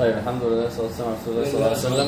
طيب الحمد لله والصلاه والسلام على رسول الله صلى الله عليه وسلم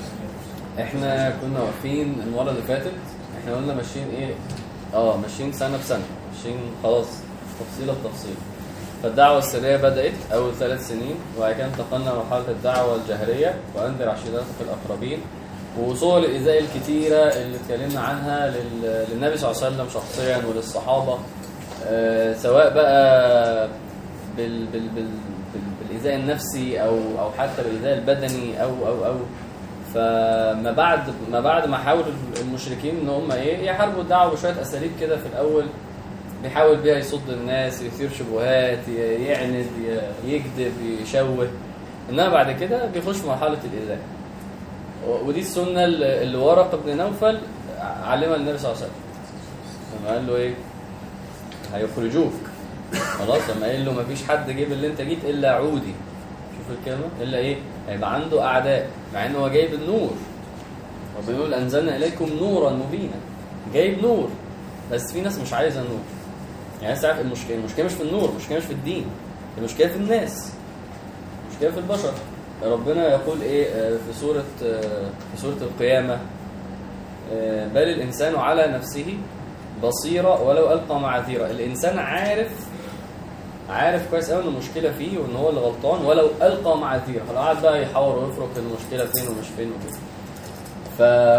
احنا كنا واقفين المره اللي فاتت احنا قلنا ماشيين ايه اه ماشيين سنه بسنه ماشيين خلاص تفصيله بتفصيل فالدعوه السريه بدات اول ثلاث سنين وبعد كده انتقلنا لمرحله الدعوه الجهريه وانذر عشيرتك الاقربين وصور الايذاء الكتيره اللي اتكلمنا عنها لل- للنبي صلى الله عليه وسلم شخصيا وللصحابه آه، سواء بقى بال بال بال بال بالايذاء النفسي او او حتى بالايذاء البدني او او او فما بعد ما بعد ما حاول المشركين ان هم ايه يحاربوا الدعوه بشويه اساليب كده في الاول بيحاول بيها يصد الناس يثير شبهات ي- يعند ي- يكذب يشوه انما بعد كده بيخش في مرحله الايذاء و- ودي السنه اللي اللي ورقه بن نوفل علمها النبي صلى الله عليه وسلم لما قال له ايه هيخرجوك خلاص لما قال له مفيش حد جيب اللي انت جيت الا عودي شوف الكلمه الا ايه هيبقى عنده اعداء مع انه هو جايب النور وبيقول انزلنا اليكم نورا مبينا جايب نور بس في ناس مش عايزه نور يعني عايز تعرف المشكله المشكله مش في النور المشكله مش في الدين المشكله في الناس المشكله في البشر ربنا يقول ايه آه، في سوره آه، في سوره القيامه آه، بل الانسان على نفسه بصيره ولو القى معاذيره الانسان عارف عارف كويس قوي ان المشكله فيه وان هو اللي غلطان ولو القى معاذيره فلو قعد بقى يحاور ويفرق المشكله فين ومش فين وكده ف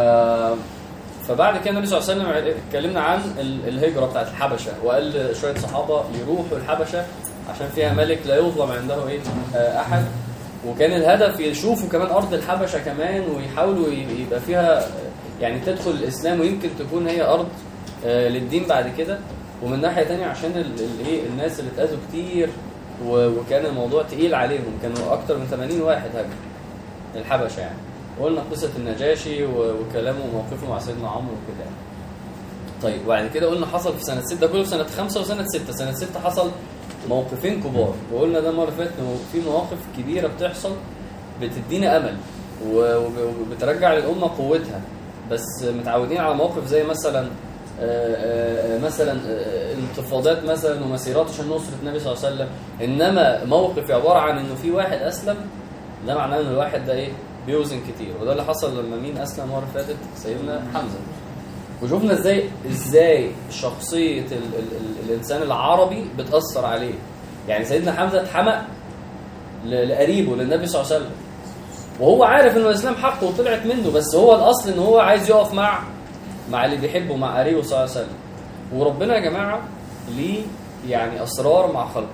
فبعد كده النبي صلى الله عليه وسلم اتكلمنا عن ال- الهجره بتاعت الحبشه وقال شويه صحابه يروحوا الحبشه عشان فيها ملك لا يظلم عنده ايه آه، احد وكان الهدف يشوفوا كمان ارض الحبشه كمان ويحاولوا ي- يبقى فيها آه، يعني تدخل الاسلام ويمكن تكون هي ارض آه، للدين بعد كده ومن ناحيه تانية عشان ال- ال- ايه الناس اللي اتاذوا كتير و- وكان الموضوع تقيل عليهم كانوا اكتر من 80 واحد هاجروا الحبشه يعني قلنا قصه النجاشي و- وكلامه وموقفه مع سيدنا عمرو وكده يعني. طيب وبعد كده قلنا حصل في سنه 6 ده كله في سنه 5 وسنه 6 سنه 6 حصل موقفين كبار وقلنا ده المره اللي فاتت انه في مواقف كبيره بتحصل بتدينا امل و- وب- وبترجع للامه قوتها بس متعودين على مواقف زي مثلا آه، آه، مثلا آه، انتفاضات مثلا ومسيرات عشان نصره النبي صلى الله عليه وسلم انما موقف عباره عن انه في واحد اسلم ده معناه ان الواحد ده ايه بيوزن كتير وده اللي حصل لما مين اسلم المره اللي فاتت سيدنا حمزه وشفنا ازاي ازاي شخصيه ال ال ال الانسان العربي بتاثر عليه يعني سيدنا حمزه اتحمق ل- لقريبه للنبي صلى الله عليه وسلم وهو عارف ان الاسلام حق وطلعت منه بس هو الاصل ان هو عايز يقف مع مع اللي بيحبه مع قريبه صلى الله عليه وسلم وربنا يا جماعه ليه يعني اسرار مع خلقه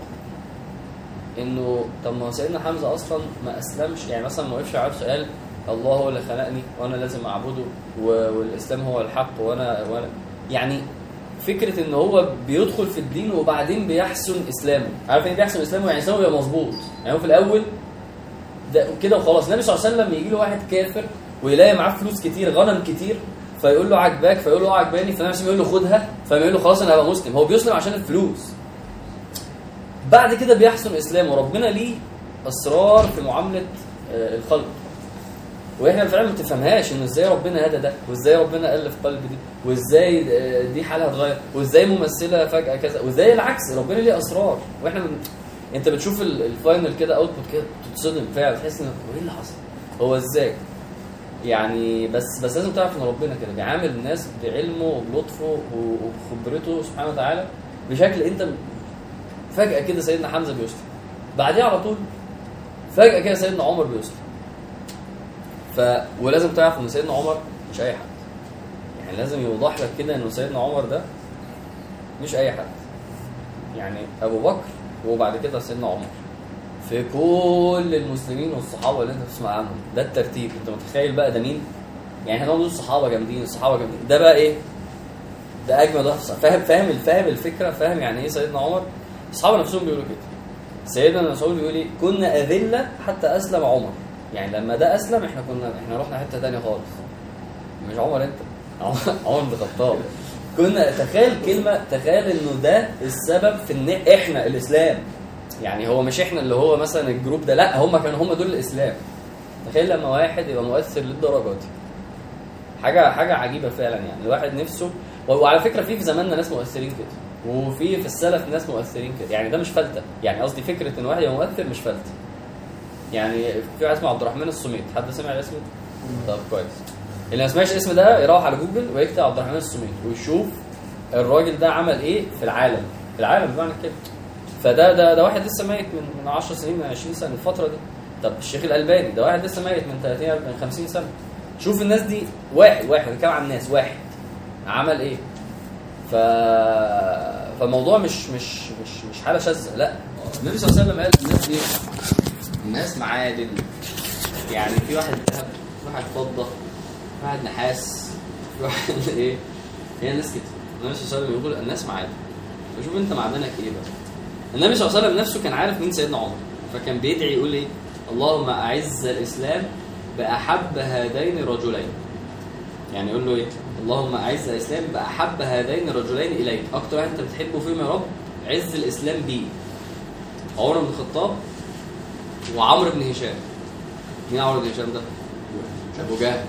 انه طب ما هو سيدنا حمزه اصلا ما اسلمش يعني مثلا ما وقفش على سؤال الله هو اللي خلقني وانا لازم اعبده و- والاسلام هو الحق وانا وانا يعني فكره ان هو بيدخل في الدين وبعدين بيحسن اسلامه عارف ايه بيحسن اسلامه يعني اسلامه بيبقى مظبوط يعني هو في الاول ده كده وخلاص النبي صلى الله عليه وسلم يجي له واحد كافر ويلاقي معاه فلوس كتير غنم كتير فيقول له عجباك فيقول له اه عجباني فالنبي صلى الله عليه وسلم يقول له خدها فيقول له خلاص انا هبقى مسلم هو بيسلم عشان الفلوس بعد كده بيحسن اسلامه ربنا ليه اسرار في معامله آه، الخلق واحنا فعلا ما تفهمهاش ان ازاي ربنا هدى ده وازاي ربنا الف قلب دي وازاي آه، دي حالها اتغير وازاي ممثله فجاه كذا وازاي العكس ربنا ليه اسرار واحنا من... انت بتشوف ال- الفاينل كده اوتبوت كده تتصدم فعلا تحس ان هو ايه اللي حصل هو ازاي يعني بس بس لازم تعرف ان ربنا كده بيعامل الناس بعلمه وبلطفه و- وبخبرته سبحانه وتعالى بشكل انت فجأة كده سيدنا حمزة بيسلم بعديها على طول فجأة كده سيدنا عمر بيسلم ف ولازم تعرف ان سيدنا عمر مش اي حد يعني لازم يوضح لك كده ان سيدنا عمر ده مش اي حد يعني ابو بكر وبعد كده سيدنا عمر في كل المسلمين والصحابه اللي انت بتسمع عنهم ده الترتيب انت متخيل بقى ده مين يعني احنا دول الصحابه جامدين الصحابه جامدين ده بقى ايه ده اجمد واحد في الصحابة. فاهم فاهم فاهم الفكره فاهم يعني ايه سيدنا عمر اصحابه نفسهم بيقولوا كده سيدنا مسعود بيقول ايه كنا اذله حتى اسلم عمر يعني لما ده اسلم احنا كنا احنا رحنا حته ثانيه خالص مش عمر انت عمر- عمر بن الخطاب كنا تخيل كلمه تخيل انه ده السبب في ان احنا الاسلام يعني هو مش احنا اللي هو مثلا الجروب ده لا هم كانوا هم دول الاسلام تخيل لما واحد يبقى مؤثر للدرجه دي حاجه حاجه عجيبه فعلا يعني الواحد نفسه وعلى فكره في في زماننا ناس مؤثرين كده وفي في السلف ناس مؤثرين كده يعني ده مش فلته يعني قصدي فكره ان واحد يبقى مؤثر مش فلته يعني في واحد اسمه عبد الرحمن السميت حد سمع الاسم ده؟ طب كويس اللي ما سمعش الاسم ده يروح على جوجل ويكتب عبد الرحمن السميت ويشوف الراجل ده عمل ايه في العالم في العالم بمعنى كده فده ده ده واحد لسه ميت من من 10 سنين من 20 سنه الفتره دي طب الشيخ الالباني ده واحد لسه ميت من 30 من 50 سنه شوف الناس دي واحد واحد بتكلم عن الناس واحد عمل ايه ف فالموضوع مش مش مش مش حاله شاذه لا النبي صلى الله عليه وسلم قال الناس دي الناس معادن يعني في واحد ذهب في واحد فضه في واحد نحاس في واحد ايه هي الناس كده النبي صلى الله عليه وسلم يقول الناس معادن فشوف انت معدنك ايه بقى النبي صلى الله عليه وسلم نفسه كان عارف مين سيدنا عمر فكان بيدعي يقول ايه اللهم اعز الاسلام باحب هذين الرجلين يعني يقول له ايه اللهم اعز الاسلام باحب هذين الرجلين اليك اكتر واحد انت بتحبه فيهم يا رب عز الاسلام بيه عمر بن الخطاب وعمرو بن هشام مين عمرو بن هشام ده ابو جهل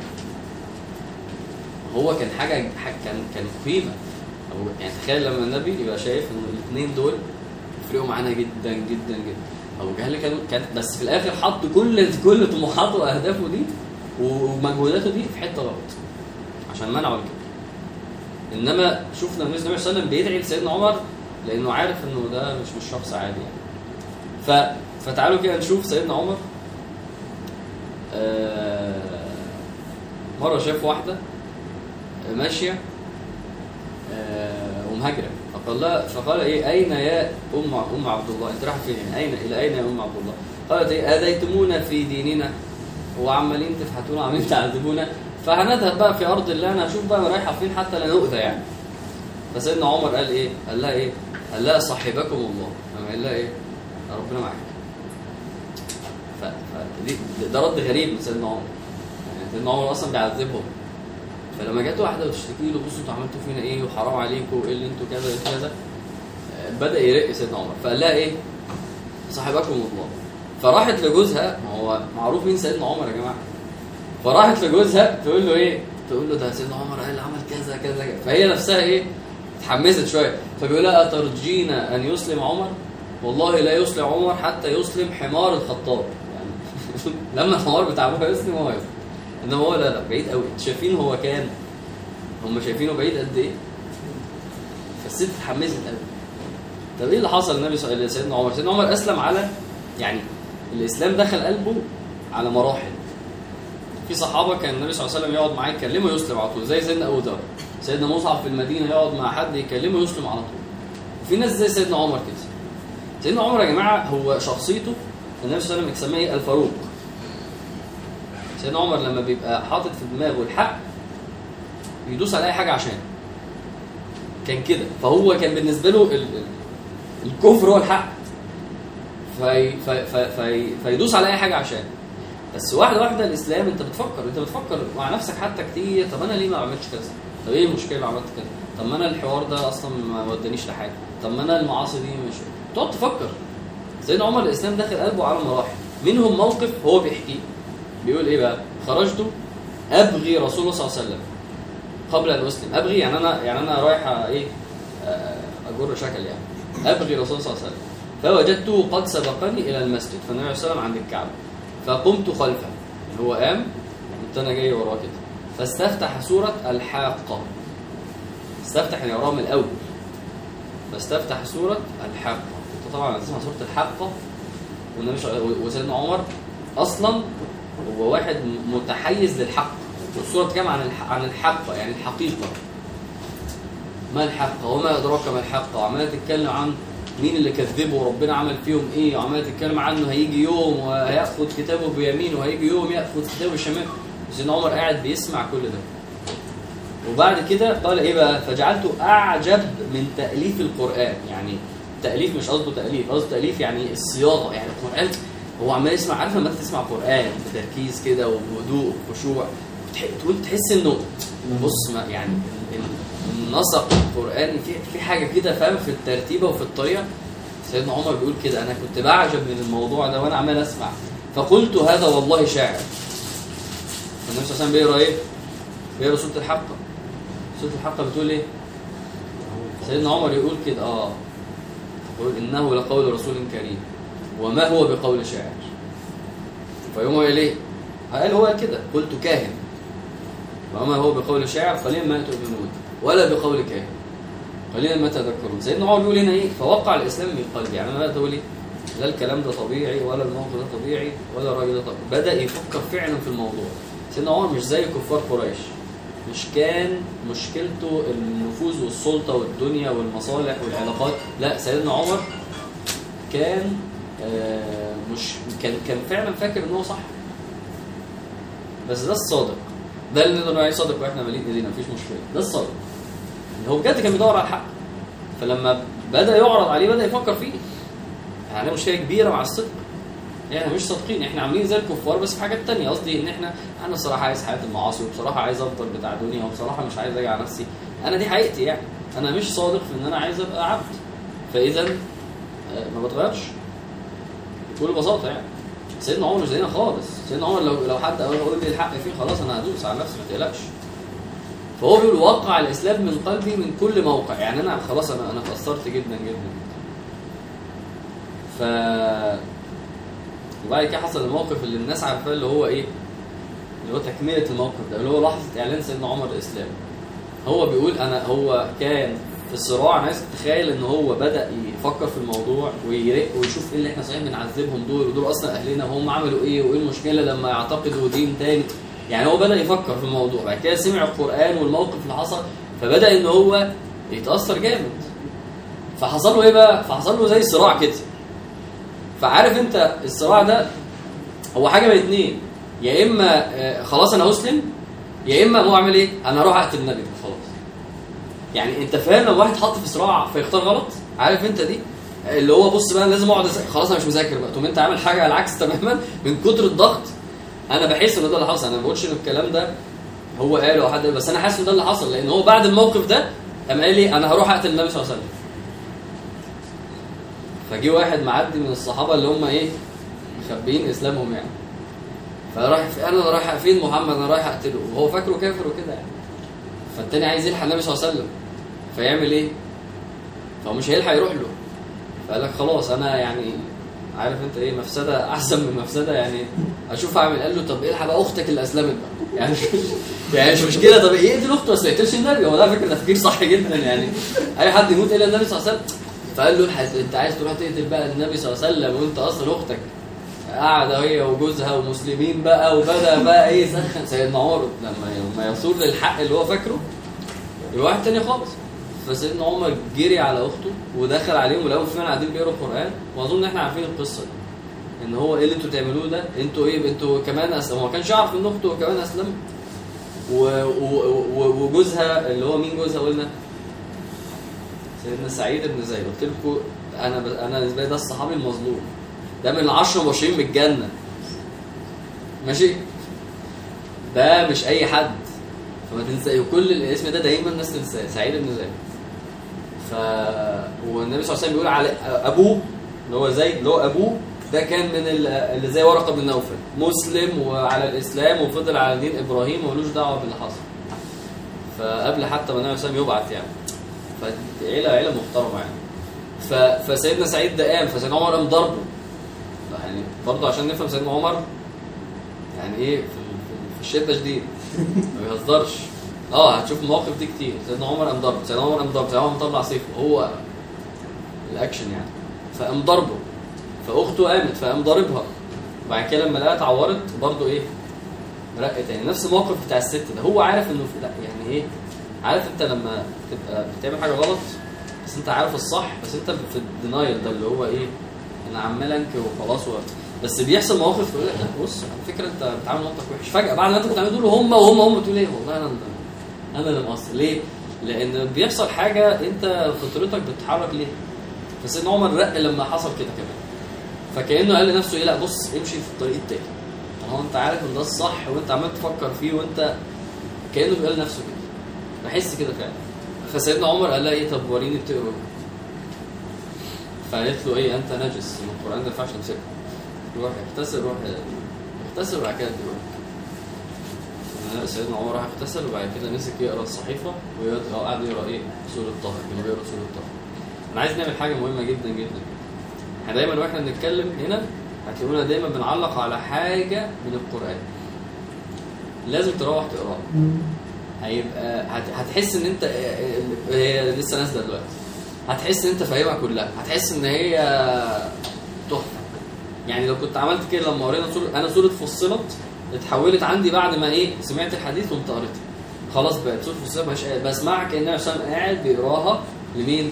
هو كان حاجه كان كان قيمه أبو- يعني تخيل لما النبي يبقى شايف ان الاثنين دول يفرقوا معانا جدا جدا جدا ابو جهل كان كان بس في الاخر حط كل كل طموحاته واهدافه دي ومجهوداته دي في حته غلط عشان منعوا الكبر انما شفنا النبي صلى الله عليه وسلم بيدعي لسيدنا عمر لانه عارف انه ده مش مش شخص عادي يعني ف فتعالوا كده نشوف سيدنا عمر آه، مره شاف واحده ماشيه آه، ومهاجره فقال لها فقال ايه اين يا ام ام عبد الله انت رايحه فين يعني اين الى اين يا ام عبد الله قالت ايه اذيتمونا في ديننا وعمالين تفحتونا وعمالين تعذبونا فهنذهب بقى في ارض الله انا اشوف بقى أنا رايحه فين حتى لا نؤذى يعني فسيدنا عمر قال ايه قال لها ايه قال لها صاحبكم الله قام قال لها ايه ربنا معاك ف... ف... دي ده رد غريب من سيدنا عمر يعني سيدنا عمر اصلا بيعذبهم فلما جت واحده وتشتكي له بصوا انتوا عملتوا فينا ايه وحرام عليكم وايه اللي انتوا كذا وكذا آه، بدا يرق سيدنا عمر فقال لها ايه صاحبكم الله فراحت لجوزها ما هو معروف مين سيدنا عمر يا جماعه فراحت لجوزها تقول له ايه تقول له ده سيدنا عمر قال عمل كذا كذا كذا فهي نفسها ايه اتحمست شويه فبيقول لها اترجين ان يسلم عمر والله لا يسلم عمر حتى يسلم حمار الخطاب يعني لما الحمار بتاع ابوها يسلم هو يسلم انما هو لا لا بعيد قوي انتوا شايفين هو كان هم شايفينه بعيد قد ايه فالست اتحمست قوي طب ايه اللي حصل النبي صلى الله عليه سيدنا عمر سيدنا عمر اسلم على يعني الاسلام دخل قلبه على مراحل في صحابه كان النبي صلى الله عليه وسلم يقعد معاه يكلمه يسلم على طول زي سيدنا ابو ذر سيدنا مصعب في المدينه يقعد مع حد يكلمه يسلم على طول وفي ناس زي سيدنا عمر كده سيدنا عمر يا جماعه هو شخصيته النبي صلى الله عليه وسلم يسميه إيه؟ الفاروق سيدنا عمر لما بيبقى حاطط في دماغه الحق يدوس على اي حاجه عشان كان كده فهو كان بالنسبه له ال- ال- الكفر هو الحق في في في في فيدوس على اي حاجه عشان بس واحده واحده الاسلام انت بتفكر انت بتفكر مع نفسك حتى كتير طب انا ليه ما عملتش كذا طب ايه المشكله اللي عملت كذا طب ما انا الحوار ده اصلا ما ودانيش لحاجه طب ما انا المعاصي دي مش تقعد تفكر سيدنا عمر الاسلام داخل قلبه على مراحل منهم موقف هو بيحكيه بيقول ايه بقى خرجت ابغي رسول الله صلى الله عليه وسلم قبل ان اسلم ابغي يعني انا يعني انا رايح ايه آه، اجر شكل يعني ابغي رسول الله صلى الله عليه وسلم فوجدته قد سبقني الى المسجد فالنبي عليه الصلاه والسلام عند الكعبه فقمت خلفه يعني هو قام كنت انا جاي وراه كده فاستفتح سوره الحاقه استفتح يعني وراه من الاول فاستفتح سوره الحاقه كنت طبعا اسمها سوره الحاقه والنبي صلى الله عليه وسلم- وسيدنا عمر اصلا هو واحد متحيز للحق والسوره بتتكلم عن الح- عن الحق يعني الحقيقه ما الحق وما ادراك ما الحق وعماله تتكلم عن مين اللي كذبه وربنا عمل فيهم ايه وعماله تتكلم عنه هيجي يوم وهياخد كتابه بيمينه وهيجي يوم ياخد كتابه بشمال سيدنا عمر قاعد بيسمع كل ده وبعد كده قال ايه بقى فجعلت اعجب من تاليف القران يعني تاليف مش قصده تاليف قصده تاليف يعني الصياغه يعني القران هو عمال يسمع عارف لما انت تسمع قران بتركيز كده وبهدوء وخشوع تح- تقول تحس انه بص ما يعني ال- ال- النسق القراني في في حاجه كده فاهم في الترتيبه وفي الطريقه سيدنا عمر بيقول كده انا كنت بعجب من الموضوع ده وانا عمال اسمع فقلت هذا والله شاعر النبي صلى الله عليه وسلم بيقرا ايه؟ بيقرا سوره الحقه سوره الحقه بتقول ايه؟ سيدنا عمر يقول كده اه يقول انه لقول رسول كريم وما هو بقول شاعر فيقوم قال ايه؟ قال هو قال كده قلت كاهن وما هو بقول شاعر قليلا ما تؤمنون ولا بقول كاهن قليلا ما تذكرون سيدنا عمر بيقول هنا ايه فوقع الاسلام من قلبي يعني انا بقى تقول ايه لا الكلام ده طبيعي ولا الموقف ده طبيعي ولا الراجل ده طبيعي بدا يفكر فعلا في الموضوع سيدنا عمر مش زي كفار قريش مش كان مشكلته النفوذ والسلطه والدنيا والمصالح والعلاقات لا سيدنا عمر كان آه، مش كان كان فعلا فاكر ان هو صح بس ده الصادق ده اللي نقدر نقول عليه صادق واحنا مالين ايدينا مفيش مشكله ده الصادق إن هو بجد كان بيدور على الحق فلما بدا يعرض عليه بدا يفكر فيه يعني مشكله كبيره مع الصدق احنا مش صادقين احنا عاملين زي الكفار بس في حاجات تانية قصدي ان احنا انا الصراحه عايز حياه المعاصي وبصراحه عايز افضل بتاع دنيا وبصراحه مش عايز اجي على نفسي انا دي حقيقتي يعني انا مش صادق في ان انا عايز ابقى عبد فاذا آه، ما بتغيرش بكل بساطه يعني سيدنا عمر مش زينا خالص سيدنا عمر لو لو حد قال قول لي الحق فيه خلاص انا هدوس على نفسي ما تقلقش فهو بيقول وقع الاسلام من قلبي من كل موقع يعني انا خلاص انا انا اتاثرت جدا جدا ف وبعد كده حصل الموقف اللي الناس عارفاه اللي هو ايه اللي هو تكمله الموقف ده اللي هو لحظه اعلان سيدنا عمر الاسلام هو بيقول انا هو كان في الصراع انا عايز تتخيل ان هو بدا يفكر في الموضوع ويرق ويشوف ايه اللي احنا صحيح بنعذبهم دول ودول اصلا اهلنا وهم عملوا ايه وايه المشكله لما يعتقدوا دين تاني يعني هو بدا يفكر في الموضوع بعد كده سمع القران والموقف اللي حصل فبدا ان هو يتاثر جامد فحصل له ايه بقى فحصل له زي صراع كده فعارف انت الصراع ده هو حاجه من اتنين يا اما آه، خلاص انا اسلم يا اما هو عامل ايه انا اروح اقتل النبي خلاص يعني انت فاهم لو واحد حط في صراع فيختار غلط عارف انت دي اللي هو بص بقى أنا لازم اقعد أذاكر. خلاص انا مش مذاكر بقى تقوم انت عامل حاجه على العكس تماما من كتر الضغط انا بحس ان ده اللي حصل انا ما بقولش ان الكلام ده هو قاله او حد قاله، بس انا حاسس ان ده اللي حصل لان هو بعد الموقف ده قام قال لي انا هروح اقتل النبي صلى الله عليه وسلم فجي واحد معدي من الصحابه اللي هم ايه مخبيين اسلامهم يعني فراح انا رايح فين محمد انا رايح اقتله وهو فاكره كافر وكده يعني فالتاني عايز يلحق النبي صلى الله عليه وسلم فيعمل ايه؟ فهو مش هيلحق يروح له فقال لك خلاص انا يعني عارف انت ايه مفسده احسن من مفسده يعني اشوف اعمل قال له طب الحق بقى اختك اللي اسلمت بقى يعني مش يعني مش مشكله طب ايه يقتل اخته بس ما يقتلش النبي هو ده على فكره تفكير صح جدا يعني اي حد يموت الا النبي صلى الله عليه وسلم فقال له الحق انت عايز تروح تقتل بقى النبي صلى الله عليه وسلم وانت اصلا اختك قاعده هي وجوزها ومسلمين بقى وبدا بقى ايه يسخن سيدنا عمر لما لما يصور للحق اللي هو فاكره يبقى واحد تاني خالص فسيدنا عمر جري على اخته ودخل عليهم ولقاهم فعلا قاعدين بيقروا القران واظن ان احنا عارفين القصه دي ان هو ايه اللي انتوا بتعملوه ده انتوا ايه انتوا كمان اسلموا هو ما كانش يعرف ان اخته كمان اسلمت و- و- و- وجوزها اللي هو مين جوزها قلنا سيدنا سعيد بن زيد قلت لكم انا ب... انا بالنسبه لي ده الصحابي المظلوم ده من العشرة المبشرين بالجنه ماشي ده مش اي حد فما تنسى وكل الاسم ده دايما الناس تنساه سعيد بن زيد ف والنبي صلى الله عليه وسلم بيقول على ابوه اللي هو زيد اللي هو ابوه ده كان من ال- اللي زي ورقه بن نوفل مسلم وعلى الاسلام وفضل على دين ابراهيم وملوش دعوه باللي حصل فقبل حتى ما النبي صلى الله عليه وسلم يبعث يعني فعيله عيله محترمه يعني ف... فسيدنا سعيد ده قام فسيدنا عمر قام ضربه يعني برضه عشان نفهم سيدنا عمر يعني ايه في, في- في الشده شديد ما بيهزرش اه هتشوف المواقف دي كتير سيدنا عمر قام ضربه سيدنا عمر قام ضربه سيدنا عمر مطلع سيفه هو الاكشن يعني فقام ضربه فاخته قامت فقام ضاربها وبعد كده لما لقاها اتعورت برضه ايه رق تاني نفس الموقف بتاع الست ده هو عارف انه في لا يعني ايه عارف انت لما تبقى بتعمل حاجه غلط بس انت عارف الصح بس انت في الدينايل ده اللي هو ايه انا عمال انكر وخلاص و... بس بيحصل مواقف تقول لك لا بص على فكره انت بتعامل مامتك وحش فجاه بعد ما انت بتعمل دول هم وهم هم تقول ايه والله انا انا اللي مقصر ليه؟ لان بيحصل حاجه انت فطرتك بتتحرك ليه؟ فسيدنا عمر رق لما حصل كده كمان فكانه قال لنفسه ايه لا بص امشي في الطريق التاني طالما انت عارف ان ده الصح وانت عمال تفكر فيه وانت كانه بيقول لنفسه كده بحس كده فعلا فسيدنا عمر قال لها ايه طب وريني بتقرا إيه؟ فقالت له ايه انت نجس من القران ما ينفعش تمسكه روح اغتسل روح اغتسل وبعد كده تقرا لا، سيدنا عمر راح اغتسل وبعد كده مسك يقرا الصحيفه وقعد يقرا ايه سوره طه كان بيقرا سوره طه انا عايز نعمل حاجه مهمه جدا جدا احنا دايما واحنا بنتكلم هنا هتلاقونا دايما بنعلق على حاجه من القران لازم تروح تقراها هيبقى هت- هتحس ان انت هي لسه نازله دلوقتي هتحس ان انت فاهمها كلها هتحس ان هي تحفه يعني لو كنت عملت كده لما قرينا سوره انا سوره فصلت اتحولت عندي بعد ما ايه سمعت الحديث وقمت قريتها خلاص بقت سوره فصلت مش بسمعها كان النبي صلى الله عليه وسلم قاعد بيقراها لمين؟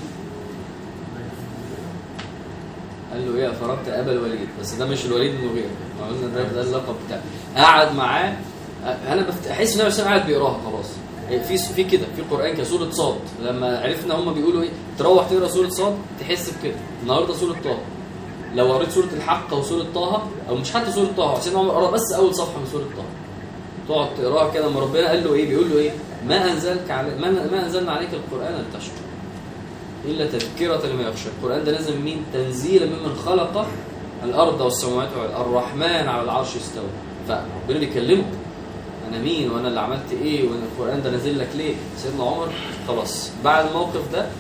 قال له ايه فرجت ابا الوليد بس ده مش الوليد بن مغيره ما قلنا ده ده اللقب بتاعه قعد معاه انا بفت- احس ان النبي صلى الله عليه وسلم قاعد بيقراها خلاص في في كده في قران كسوره صاد لما عرفنا هم بيقولوا ايه تروح تقرا سوره صاد تحس بكده النهارده سوره طه لو قريت سوره الحق او سوره طه او مش حتى سوره طه سيدنا عمر قرا بس اول صفحه من سوره طه تقعد تقراها كده لما ربنا قال له ايه بيقول له ايه ما انزلك على ما, ما انزلنا عليك القران لتشقى الا تذكره لمن يخشى القران ده نزل من مين تنزيلا ممن خلق الارض والسماوات والارض الرحمن على العرش استوى فربنا بيكلمه انا مين وانا اللي عملت ايه وانا القران ده نازل لك ليه سيدنا عمر خلاص بعد الموقف ده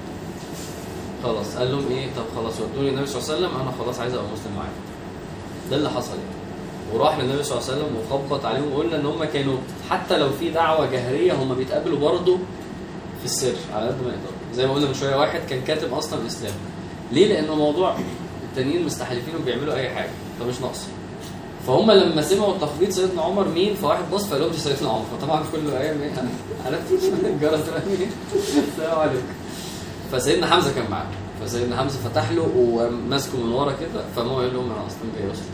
خلاص قال لهم ايه طب خلاص ودوني النبي صلى الله عليه وسلم انا خلاص عايز ابقى مسلم معاكم ده اللي حصل يعني وراح للنبي صلى الله عليه وسلم وخبط عليهم وقلنا ان هم كانوا حتى لو في دعوه جهريه هم بيتقابلوا برضه في السر على قد ما يقدروا زي ما قلنا من شويه واحد كان كاتب اصلا اسلام ليه لانه موضوع التانيين مستحلفين وبيعملوا اي حاجه فمش ناقص فهم لما سمعوا تخبيط سيدنا عمر مين فواحد بص فقال لهم دي سيدنا عمر فطبعا كله ايام ايه عرفت الجرس رن السلام عليكم فسيدنا حمزه كان معاه فسيدنا حمزه فتح له وماسكه من ورا كده فهو قال لهم انا اصلا جاي اسلم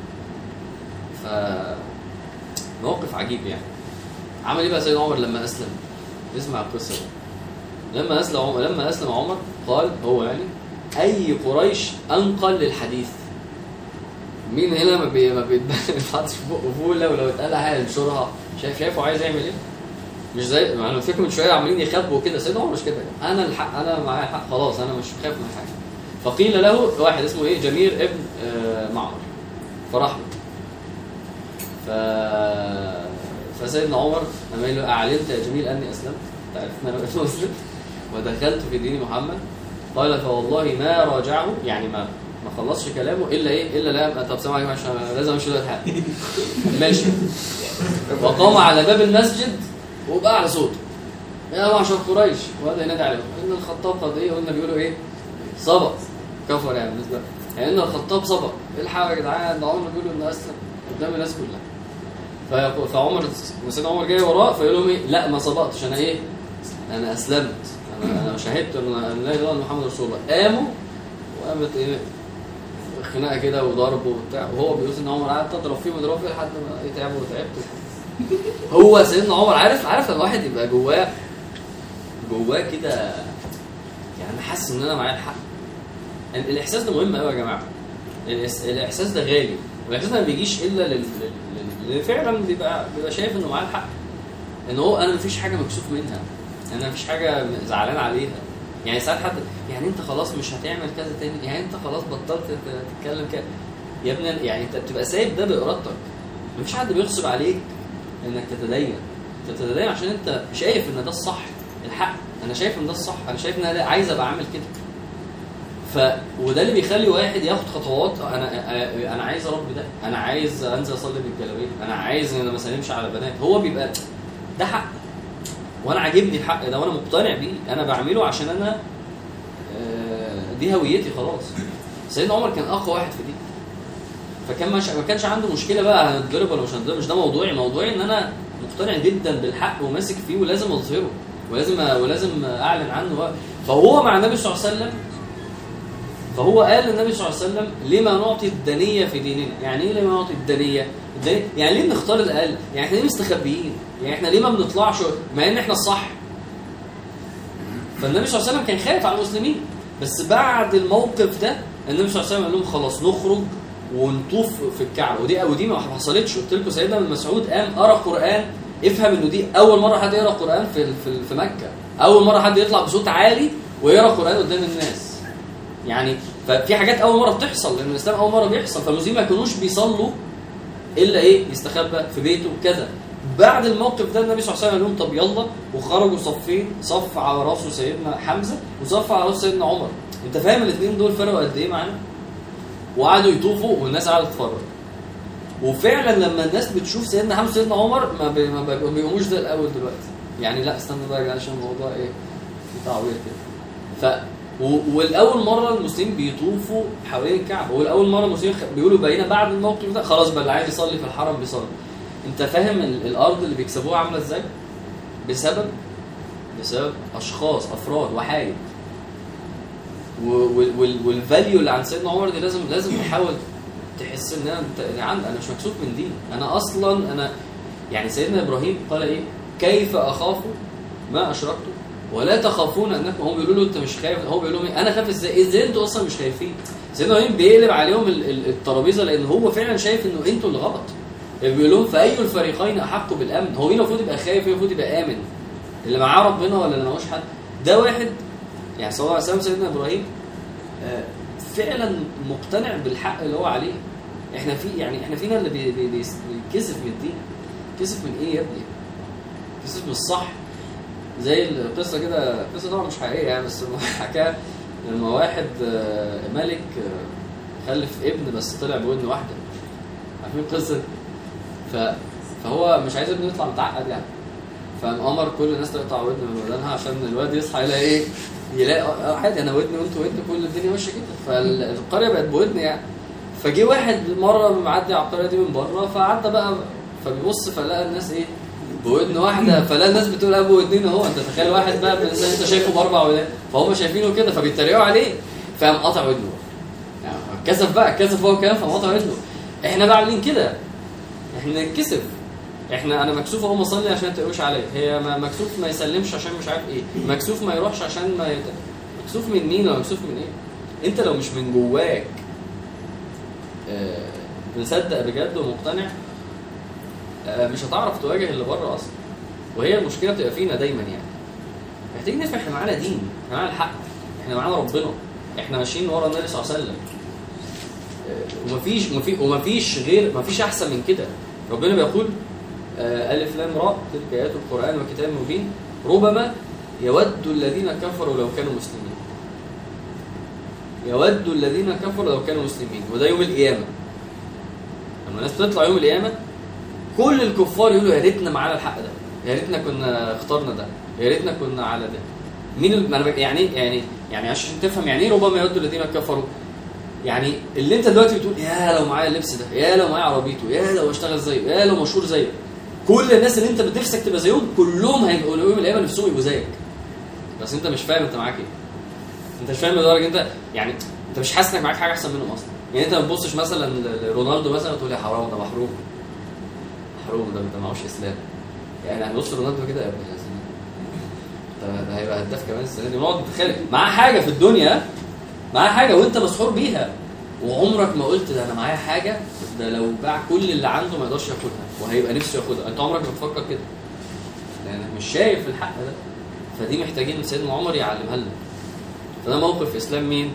ف موقف عجيب يعني عمل ايه بقى سيدنا عمر لما اسلم اسمع القصه دي لما اسلم عمر لما اسلم عمر قال هو يعني اي قريش انقل للحديث مين هنا ما بي ما بيتحطش في بقه فوله ولو اتقال حاجه ينشرها شايف شايفه عايز يعمل ايه؟ مش زي ما انا فاكر من شويه عمالين يخبوا كده سيدنا عمر مش كده انا الحق انا معايا الحق خلاص انا مش خايف من حاجه فقيل له واحد اسمه ايه جمير ابن آه، معمر فراح له ف فسيدنا عمر لما قال له اعلمت يا جميل اني اسلمت تعرف ان انا بقيت مسلم ودخلت في دين محمد قال فوالله ما راجعه يعني ما ما خلصش كلامه الا ايه الا لا طب سامع يا جماعه عشان أنا لازم امشي دلوقتي حاجه ماشي وقام على باب المسجد وبقى على صوته يا معشر قريش وهذا ينادي عليهم ان الخطاب قد ايه قلنا بيقولوا ايه سبق كفر يعني بالنسبه يعني ان الخطاب سبق الحقوا يا جدعان ده عمر بيقولوا انه اسلم قدام الناس كلها فيقول فعمر سيدنا عمر جاي وراه فيقول لهم ايه لا ما سبقتش انا ايه انا اسلمت انا انا شهدت ان ان لا اله الا الله محمد رسول الله قاموا وقامت ايه خناقه كده وضرب وبتاع وهو بيقول ان عمر قعد تضرب فيه ويضرب فيه لحد ما إيه تعبوا وتعبت هو سيدنا عمر عارف عارف لما الواحد يبقى جواه جواه كده يعني حاسس ان انا معايا الحق ال- الاحساس ده مهم قوي يا جماعه الإس- الاحساس ده غالي والاحساس ده ما بيجيش الا لل- لل- اللي فعلا بيبقى بيبقى شايف انه معاه الحق ان هو انا مفيش حاجه مكسوف منها انا مفيش حاجه زعلان عليها يعني ساعات حد يعني انت خلاص مش هتعمل كذا تاني يعني انت خلاص بطلت تت- تتكلم كده يا ابني يعني انت بتبقى سايب ده بارادتك مفيش حد بيغصب عليك انك تتدين انت بتتدين عشان انت شايف ان ده الصح الحق انا شايف ان ده الصح انا شايف ان انا عايز ابقى اعمل كده ف وده اللي بيخلي واحد ياخد خطوات انا انا عايز اربي ده انا عايز انزل اصلي بالجلابيه انا عايز ان انا ما اسلمش على بنات هو بيبقى ده حق وانا عاجبني الحق ده وانا مقتنع بيه انا بعمله عشان انا آه، دي هويتي خلاص سيدنا عمر كان اقوى واحد في دي فكان مش ما كانش عنده مشكله بقى هنتضرب ولا مش هنتضرب مش ده موضوعي موضوعي ان انا مقتنع جدا بالحق وماسك فيه ولازم اظهره ولازم ولازم اعلن عنه بقى. فهو مع النبي صلى الله عليه وسلم فهو قال للنبي صلى الله عليه وسلم لما نعطي الدنيه في ديننا يعني ايه لما نعطي الدنيه الدنية يعني ليه بنختار الاقل يعني احنا ليه مستخبيين يعني احنا ليه ما بنطلعش مع ان احنا الصح فالنبي صلى الله عليه وسلم كان خايف على المسلمين بس بعد الموقف ده النبي صلى الله عليه وسلم قال لهم خلاص نخرج ونطوف في الكعبه ودي ودي ما حصلتش قلت لكم سيدنا ابن مسعود قام قرا قران افهم انه دي اول مره حد يقرا قران في في في مكه اول مره حد يطلع بصوت عالي ويقرا قران قدام الناس يعني ففي حاجات اول مره بتحصل لان الاسلام اول مره بيحصل فالمسلمين ما كانوش بيصلوا الا ايه يستخبى في بيته وكذا بعد الموقف ده النبي صلى الله عليه وسلم قال لهم طب يلا وخرجوا صفين صف على راسه سيدنا حمزه وصف على راسه سيدنا عمر انت فاهم الاثنين دول فرقوا قد ايه معانا وقعدوا يطوفوا والناس قاعده تتفرج وفعلا لما الناس بتشوف سيدنا حمزه وسيدنا عمر ما, بي ما بي- ما بيقوموش زي الاول دلوقتي يعني لا استنى بقى يا جدعان عشان الموضوع ايه في تعويض كده ف و- والاول مره المسلمين بيطوفوا حوالين الكعبه والاول مره المسلمين خ- بيقولوا بقينا بعد الموقف ده خلاص بقى اللي عايز يصلي في الحرم بيصلي انت فاهم ال- الارض اللي بيكسبوها عامله ازاي بسبب بسبب اشخاص افراد وحايد والفاليو اللي عند سيدنا عمر دي لازم لازم تحاول تحس ان انا انت يا عم انا مش مكسوف من دين انا اصلا انا يعني سيدنا ابراهيم قال ايه كيف اخاف ما اشركتم ولا تخافون انكم هم بيقولوا له انت مش خايف هو بيقول لهم إيه؟ انا خايف ازاي ازاي انتوا اصلا مش خايفين سيدنا ابراهيم بيقلب عليهم ال- ال- الترابيزه لان هو فعلا شايف انه انتوا اللي غلط بيقول لهم فاي الفريقين احق بالامن هو مين المفروض يبقى خايف مين المفروض يبقى امن اللي معاه ربنا ولا اللي معهوش حد ده واحد يعني صلى الله عليه وسلم سيدنا ابراهيم آه، فعلا مقتنع بالحق اللي هو عليه احنا في يعني احنا فينا اللي بي- بي- بي- بيكسف من الدين كسف من ايه يا ابني كسف من الصح زي القصه كده قصه طبعا مش حقيقيه يعني بس حكاها لما واحد آه، ملك آه، خلف ابن بس طلع بودن واحده عارفين القصه دي؟ ف فهو مش عايز ابنه يطلع متعقد يعني فقام امر كل الناس تقطع ودن من ودانها عشان الواد يصحى يلاقي ايه يلاقي آه، عادي انا ودني وانت ودن كل الدنيا ماشيه كده فالقريه بقت بودن يعني فجه واحد مره معدي على القريه دي من بره فعدى بقى فبيبص فلقى الناس ايه بودن واحده فلا الناس بتقول ابو ودنين اهو انت تخيل واحد بقى بالنسبه انت شايفه باربع ودان فهم شايفينه كده فبيتريقوا عليه فقام قطع ودنه يعني كسف بقى كسف هو كمان فقام قطع ودنه احنا بقى عاملين كده احنا نتكسف احنا انا مكسوف اقوم اصلي عشان ما تقوش عليا هي ما- مكسوف ما يسلمش عشان مش عارف ايه مكسوف ما يروحش عشان ما يت... مكسوف من مين ولا مكسوف من ايه انت لو مش من جواك آه، مصدق بجد ومقتنع آه، مش هتعرف تواجه اللي بره اصلا وهي المشكله بتبقى فينا دايما يعني محتاجين نفهم احنا معانا دين احنا معانا الحق احنا معانا ربنا احنا ماشيين ورا النبي صلى الله عليه وسلم آه، ومفيش ومفي ومفيش غير مفيش احسن من كده ربنا بيقول آه، الف لام را تلك ايات القران وكتاب مبين ربما يود الذين كفروا لو كانوا مسلمين يود الذين كفروا لو كانوا مسلمين وده يوم القيامه لما الناس تطلع يوم القيامه كل الكفار يقولوا يا ريتنا معانا الحق ده يا ريتنا كنا اخترنا ده يا ريتنا كنا على ده مين ال... أنا بك- يعني إيه- يعني يعني عشان تفهم يعني ايه ربما يود الذين كفروا يعني اللي انت دلوقتي بتقول يا لو معايا اللبس ده يا لو معايا عربيته يا لو اشتغل زيه يا لو مشهور زيه كل الناس اللي انت بتنفسك تبقى زيهم كلهم هيبقوا يوم القيامه نفسهم يبقوا زيك بس انت مش فاهم انت معاك ايه انت مش فاهم لدرجه انت يعني انت مش حاسس انك معاك حاجه احسن منهم اصلا يعني انت ما تبصش مثلا ل- لرونالدو مثلا وتقول يا حرام ده محروم محروم ده ده معهوش اسلام يعني هنبص رونالدو كده يا ابن الذين ده ده هيبقى هداف كمان السنه دي ونقعد نتخيل معاه حاجه في الدنيا معاه حاجه وانت مسحور بيها وعمرك ما قلت ده انا معايا حاجه ده لو باع كل اللي عنده ما يقدرش ياخدها وهيبقى نفسه ياخدها انت عمرك ما تفكر كده لانك مش شايف الحق ده فدي محتاجين سيدنا عمر يعلمها لنا فده موقف اسلام مين؟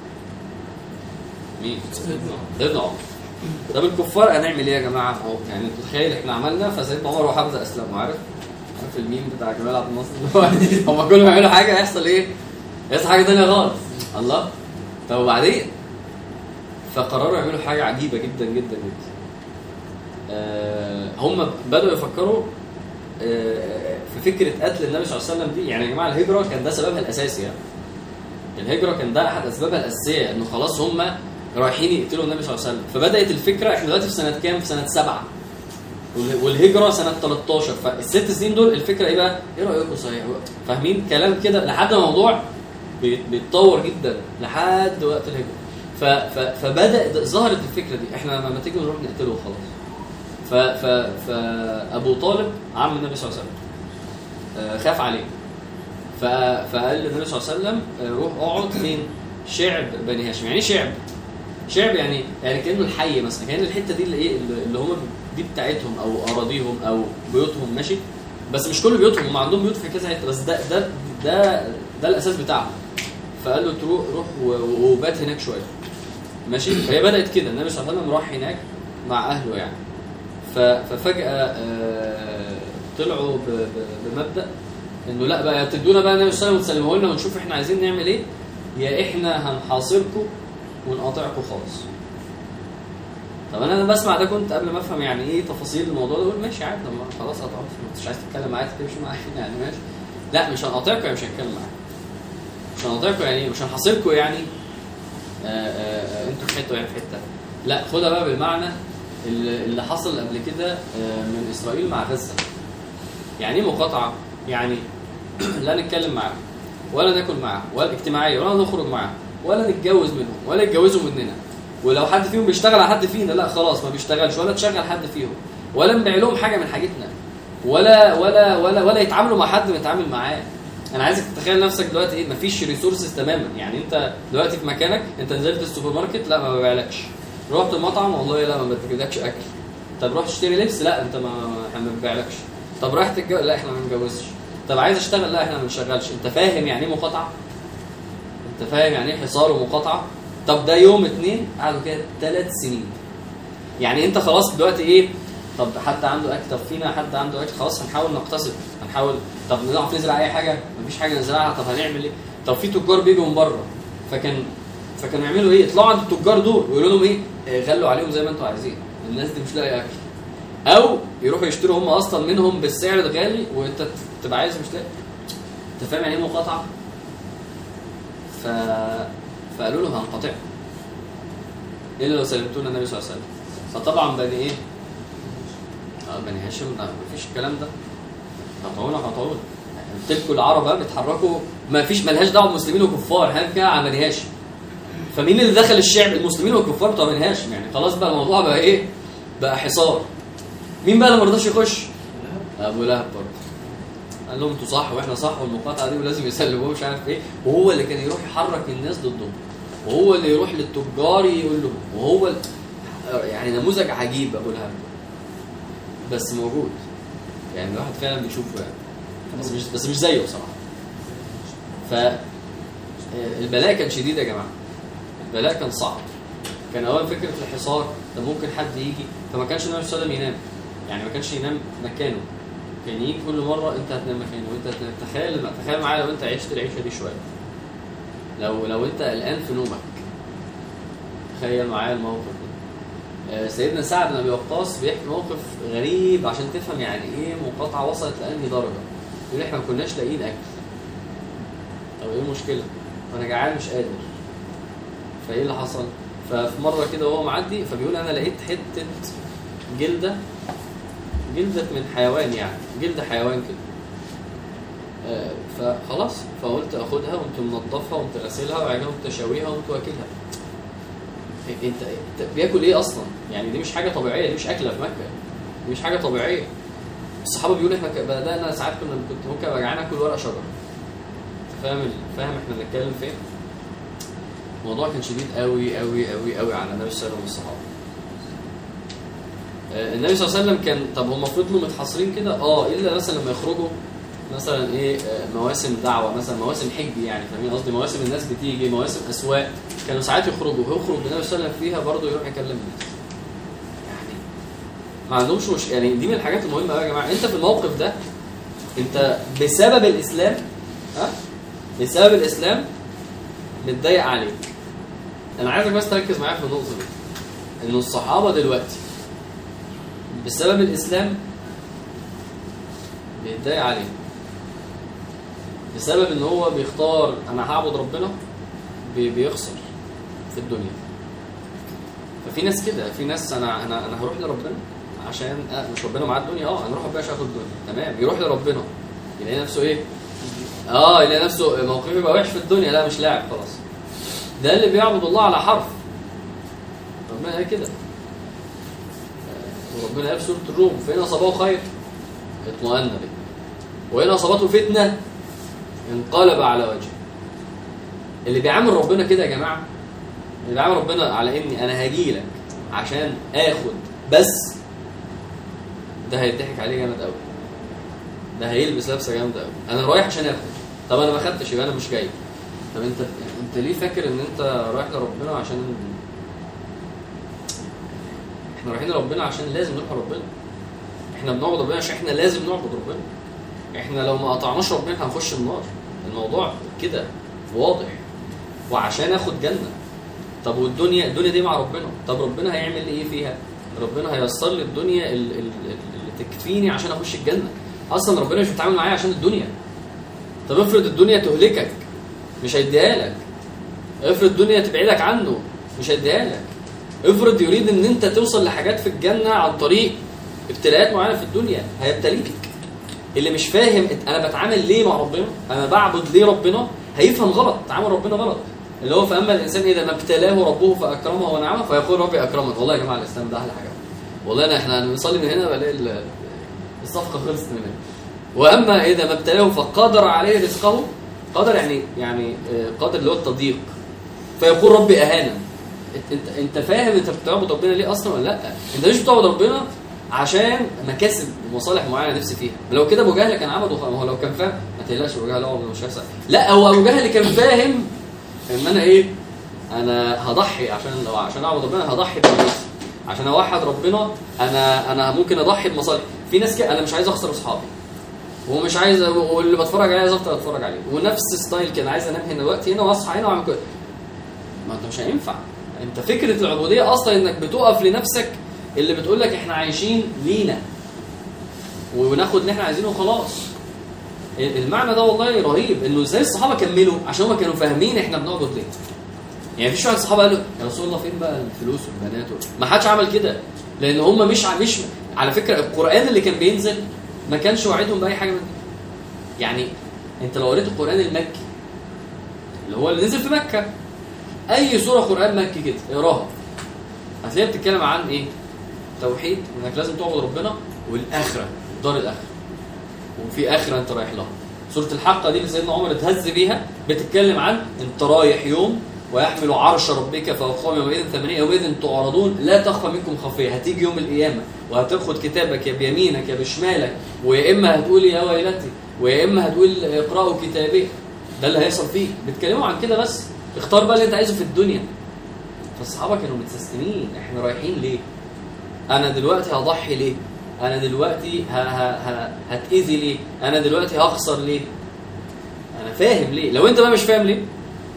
مين؟ سيدنا عمر طب الكفار هنعمل ايه يا جماعه؟ اهو يعني انت تخيل احنا عملنا فسيدنا عمر وحمزه اسلموا عارف؟ عارف الميم بتاع جمال عبد الناصر اللي هو هم كل ما يعملوا حاجه هيحصل ايه؟ هيحصل حاجه ثانيه خالص الله طب وبعدين؟ فقرروا يعملوا حاجه عجيبه جدا جدا جدا آه هم بدأوا يفكروا آه، في فكره قتل النبي صلى الله عليه وسلم دي يعني يا جماعه الهجره كان ده سببها الاساسي يعني الهجره كان ده احد اسبابها الاساسيه انه خلاص هم رايحين يقتلوا النبي صلى الله عليه وسلم فبدات الفكره احنا دلوقتي في سنه كام؟ في سنه سبعه وال- والهجره سنه 13 فالست سنين دول الفكره ايه بقى؟ ايه رايكم صحيح؟ فاهمين كلام كده لحد ما الموضوع بي- بيتطور جدا لحد وقت الهجره ف ف فبدا ظهرت الفكره دي احنا لما تيجي نروح نقتله وخلاص ف ف فابو طالب عم النبي صلى الله عليه وسلم آه، خاف عليه ف... فقال للنبي صلى الله عليه وسلم آه، روح اقعد فين؟ شعب بني هاشم، يعني ايه شعب؟ شعب يعني يعني كانه الحي مثلا كان الحته دي اللي ايه اللي هم دي بتاعتهم او اراضيهم او بيوتهم ماشي بس مش كل بيوتهم هم عندهم بيوت في كذا حته بس ده ده ده ده الاساس بتاعهم فقال له تروح روح و- وبات هناك شويه ماشي فهي بدات كده النبي صلى الله عليه وسلم راح هناك مع اهله يعني ف- ففجاه آه، طلعوا ب- ب- بمبدا انه لا بقى تدونا بقى النبي صلى الله عليه وسلم وتسلموه لنا ونشوف احنا عايزين نعمل ايه يا احنا هنحاصركم ونقاطعكم خالص طب انا انا بسمع ده كنت قبل ما افهم يعني ايه تفاصيل الموضوع ده اقول ماشي عادي لما خلاص قطعت مش عايز تتكلم معايا تمشي معايا يعني ماشي لا مش هنقاطعكم يعني مش هنتكلم معاكم مش هنقاطعكم يعني إيه؟ مش هنحاصركم يعني آه، آه، آه، انتوا في حته وهي في حته لا خدها بقى بالمعنى اللي اللي حصل قبل كده آه، من اسرائيل مع غزه يعني ايه مقاطعه؟ يعني لا نتكلم معاهم ولا ناكل معاهم ولا اجتماعيه ولا نخرج معاهم ولا نتجوز منهم ولا يتجوزوا مننا ولو حد فيهم بيشتغل على حد فينا لا خلاص ما بيشتغلش ولا تشغل حد فيهم ولا نبيع لهم حاجه من حاجتنا ولا ولا ولا ولا يتعاملوا مع حد بنتعامل معاه انا عايزك تتخيل نفسك دلوقتي ايه مفيش ريسورسز تماما يعني انت دلوقتي في مكانك انت نزلت السوبر ماركت لا ما ببيعلكش رحت المطعم والله لا ما بجيبلكش اكل طب رحت تشتري لبس لا انت ما احنا ما بنبيعلكش طب رايح تتجوز لا احنا ما بنجوزش طب عايز اشتغل لا احنا ما بنشغلش انت فاهم يعني ايه مقاطعه انت فاهم يعني ايه حصار ومقاطعه طب ده يوم اتنين قعدوا كده ثلاث سنين يعني انت خلاص دلوقتي ايه طب حد عنده اكل طب فينا حد عنده اكل خلاص هنحاول نقتصد هنحاول طب نعرف نزرع اي حاجه مفيش حاجه نزرعها طب هنعمل ايه طب في تجار بيجوا من بره فكان فكانوا يعملوا ايه يطلعوا عند التجار دول ويقولوا لهم ايه آه، غلوا عليهم زي ما انتوا عايزين الناس دي مش لاقي اكل او يروحوا يشتروا هم اصلا منهم بالسعر الغالي وانت تبقى عايز مش لاقي انت فاهم يعني ايه مقاطعه ف... فقالوا له هنقاطعكم الا لو سلمتونا النبي صلى الله عليه وسلم فطبعا بني ايه اه بني هاشم لا مفيش الكلام ده قطعونا قطعونا قلت لكم العرب بقى بيتحركوا ما فيش ملهاش دعوه بمسلمين وكفار هل كده على بني هاشم فمين اللي دخل الشعب المسلمين والكفار بتوع بني هاشم يعني خلاص بقى الموضوع بقى ايه بقى حصار مين بقى اللي ما رضاش يخش ابو لهب برضه قال لهم انتوا صح واحنا صح والمقاطعه دي ولازم يسلموه مش عارف ايه وهو اللي كان يروح يحرك الناس ضدهم وهو اللي يروح للتجار يقول لهم وهو ال... يعني نموذج عجيب ابو لهب بس موجود يعني الواحد فعلا بيشوفه يعني بس مش بس مش زيه بصراحه ف البلاء كان شديد يا جماعه البلاء كان صعب كان اول فكره الحصار ده ممكن حد يجي فما كانش النبي صلى الله عليه وسلم ينام يعني ما كانش ينام مكانه كان يجي كل مره انت هتنام مكانه وانت هتنام تخيل تخيل معايا لو انت عشت العيشه دي شويه لو لو انت قلقان في نومك تخيل معايا الموقف ده آه، سيدنا سعد بن ابي وقاص بيحكي موقف غريب عشان تفهم يعني ايه مقاطعه وصلت لانهي درجه يقول احنا ما كناش لاقيين اكل طب ايه المشكله؟ انا جعان مش قادر فايه اللي حصل؟ ففي مره كده وهو معدي فبيقول انا لقيت حته جلده جلده من حيوان يعني جلد حيوان كده آه، فخلاص فقلت اخدها وقمت منضفها وقمت غاسلها وبعدين قمت شاويها وقمت واكلها انت انت بياكل ايه اصلا؟ يعني دي مش حاجه طبيعيه دي مش اكله في مكه دي مش حاجه طبيعيه الصحابه بيقولوا احنا ك- بدانا ساعات كنا كنت ممكن ابقى جعان اكل ورق شجر فاهم ال- فاهم احنا بنتكلم فين؟ الموضوع كان شديد قوي قوي قوي قوي على النبي صلى الله عليه وسلم والصحابه آه، النبي صلى الله عليه وسلم كان طب هم فضلوا متحصرين كده اه الا مثلا لما يخرجوا مثلا ايه آه، مواسم دعوه مثلا مواسم حج يعني فاهمين قصدي مواسم الناس بتيجي مواسم اسواق كانوا ساعات يخرجوا ويخرج النبي صلى الله عليه وسلم فيها برضه يروح يكلم الناس يعني ما عندهمش مش يعني دي من الحاجات المهمه قوي يا جماعه انت في الموقف ده انت بسبب الاسلام ها بسبب الاسلام متضايق عليك انا عايزك بس تركز معايا في النقطه دي ان الصحابه دلوقتي بسبب الاسلام بيتضايق عليه بسبب ان هو بيختار انا هعبد ربنا بي- بيخسر في الدنيا ففي ناس كده في ناس انا انا انا هروح لربنا عشان آه مش ربنا معاه الدنيا اه انا اروح ربنا عشان اخد الدنيا تمام يروح لربنا يلاقي نفسه ايه اه يلاقي نفسه موقفه يبقى وحش في الدنيا لا مش لاعب خلاص ده اللي بيعبد الله على حرف ربنا قال كده آه، وربنا قال في سوره الروم فإن أصابه خير اطمأن به وإن أصابته فتنة انقلب على وجهه اللي بيعامل ربنا كده يا جماعة اللي بيعامل ربنا على إني أنا هاجي لك عشان آخد بس ده هيضحك عليه جامد قوي ده هيلبس لبسه جامده قوي انا رايح عشان اخد طب انا ما خدتش يبقى انا مش جاي طب انت انت ليه فاكر ان انت رايح لربنا عشان احنا رايحين لربنا عشان لازم نروح لربنا احنا بنعبد ربنا عشان احنا لازم نعبد ربنا احنا لو ما قطعناش ربنا هنخش النار الموضوع كده واضح وعشان اخد جنه طب والدنيا الدنيا دي مع ربنا طب ربنا هيعمل لي ايه فيها ربنا هييسر لي الدنيا ال- ال- اللي تكفيني عشان اخش الجنه اصلا ربنا مش بيتعامل معايا عشان الدنيا طب افرض الدنيا تهلكك مش هيديها لك افرض الدنيا تبعدك عنه مش هيديها لك افرض يريد ان انت توصل لحاجات في الجنه عن طريق ابتلاءات معينه في الدنيا هيبتليك اللي مش فاهم إنت- انا بتعامل ليه مع ربنا انا بعبد ليه ربنا هيفهم غلط تعامل ربنا غلط اللي هو فاما الانسان اذا ما ابتلاه ربه فاكرمه ونعمه فيقول ربي اكرمن والله يا جماعه الاسلام ده احلى حاجه والله أنا احنا بنصلي من هنا بلاقي ال- الصفقه خلصت من هنا واما اذا ما ابتلاه فقدر عليه رزقه قدر يعني يعني آه، قدر اللي هو التضييق فيقول ربي اهانا انت انت, انت فاهم انت بتعبد ربنا ليه اصلا ولا لا انت مش بتعبد ربنا عشان مكاسب ومصالح معينه نفسي فيها لو كده ابو جهل كان عبد وخ- ما هو لو كان فاهم ما تقلقش ابو جهل عمره مش هيحصل لا هو ابو جهل كان فاهم ان انا ايه انا هضحي عشان لو عشان اعبد ربنا هضحي بنفسي عشان اوحد ربنا انا انا ممكن اضحي بمصالح في ناس كده انا مش عايز اخسر اصحابي ومش عايز واللي بتفرج عليه عايز افضل اتفرج عليه ونفس ستايل كده عايز انام هنا دلوقتي هنا واصحى هنا واعمل كده ما انت مش هينفع انت فكره العبوديه اصلا انك بتقف لنفسك اللي بتقول لك احنا عايشين لينا وناخد اللي احنا عايزينه وخلاص المعنى ده والله رهيب انه ازاي الصحابه كملوا عشان هم كانوا فاهمين احنا بنعبد ليه يعني مفيش واحد صحابه قالوا يا رسول الله فين بقى الفلوس والبنات ما حدش عمل كده لان هم مش ع- مش على فكره القران اللي كان بينزل ما كانش وعدهم باي حاجه من دي يعني انت لو قريت القران المكي اللي هو اللي نزل في مكه اي سوره قران مكي كده اقراها هتلاقيها بتتكلم عن ايه توحيد انك لازم تعبد ربنا والاخره دار الاخره وفي اخره انت رايح لها سوره الحقه دي اللي سيدنا عمر اتهز بيها بتتكلم عن انت رايح يوم ويحمل عرش ربك فوقهم يومئذ ثمانية يومئذ تعرضون لا تخفى منكم خافية هتيجي يوم القيامة وهتاخد كتابك يا بيمينك يا بشمالك ويا إما هتقول يا ويلتي ويا إما هتقول اقرأوا كتابي ده اللي هيحصل فيه بيتكلموا عن كده بس اختار بقى اللي انت عايزه في الدنيا فالصحابة كانوا متسستمين احنا رايحين ليه انا دلوقتي هضحي ليه انا دلوقتي ه... ه... ه... هتاذي ليه انا دلوقتي هخسر ليه انا فاهم ليه لو انت بقى مش فاهم ليه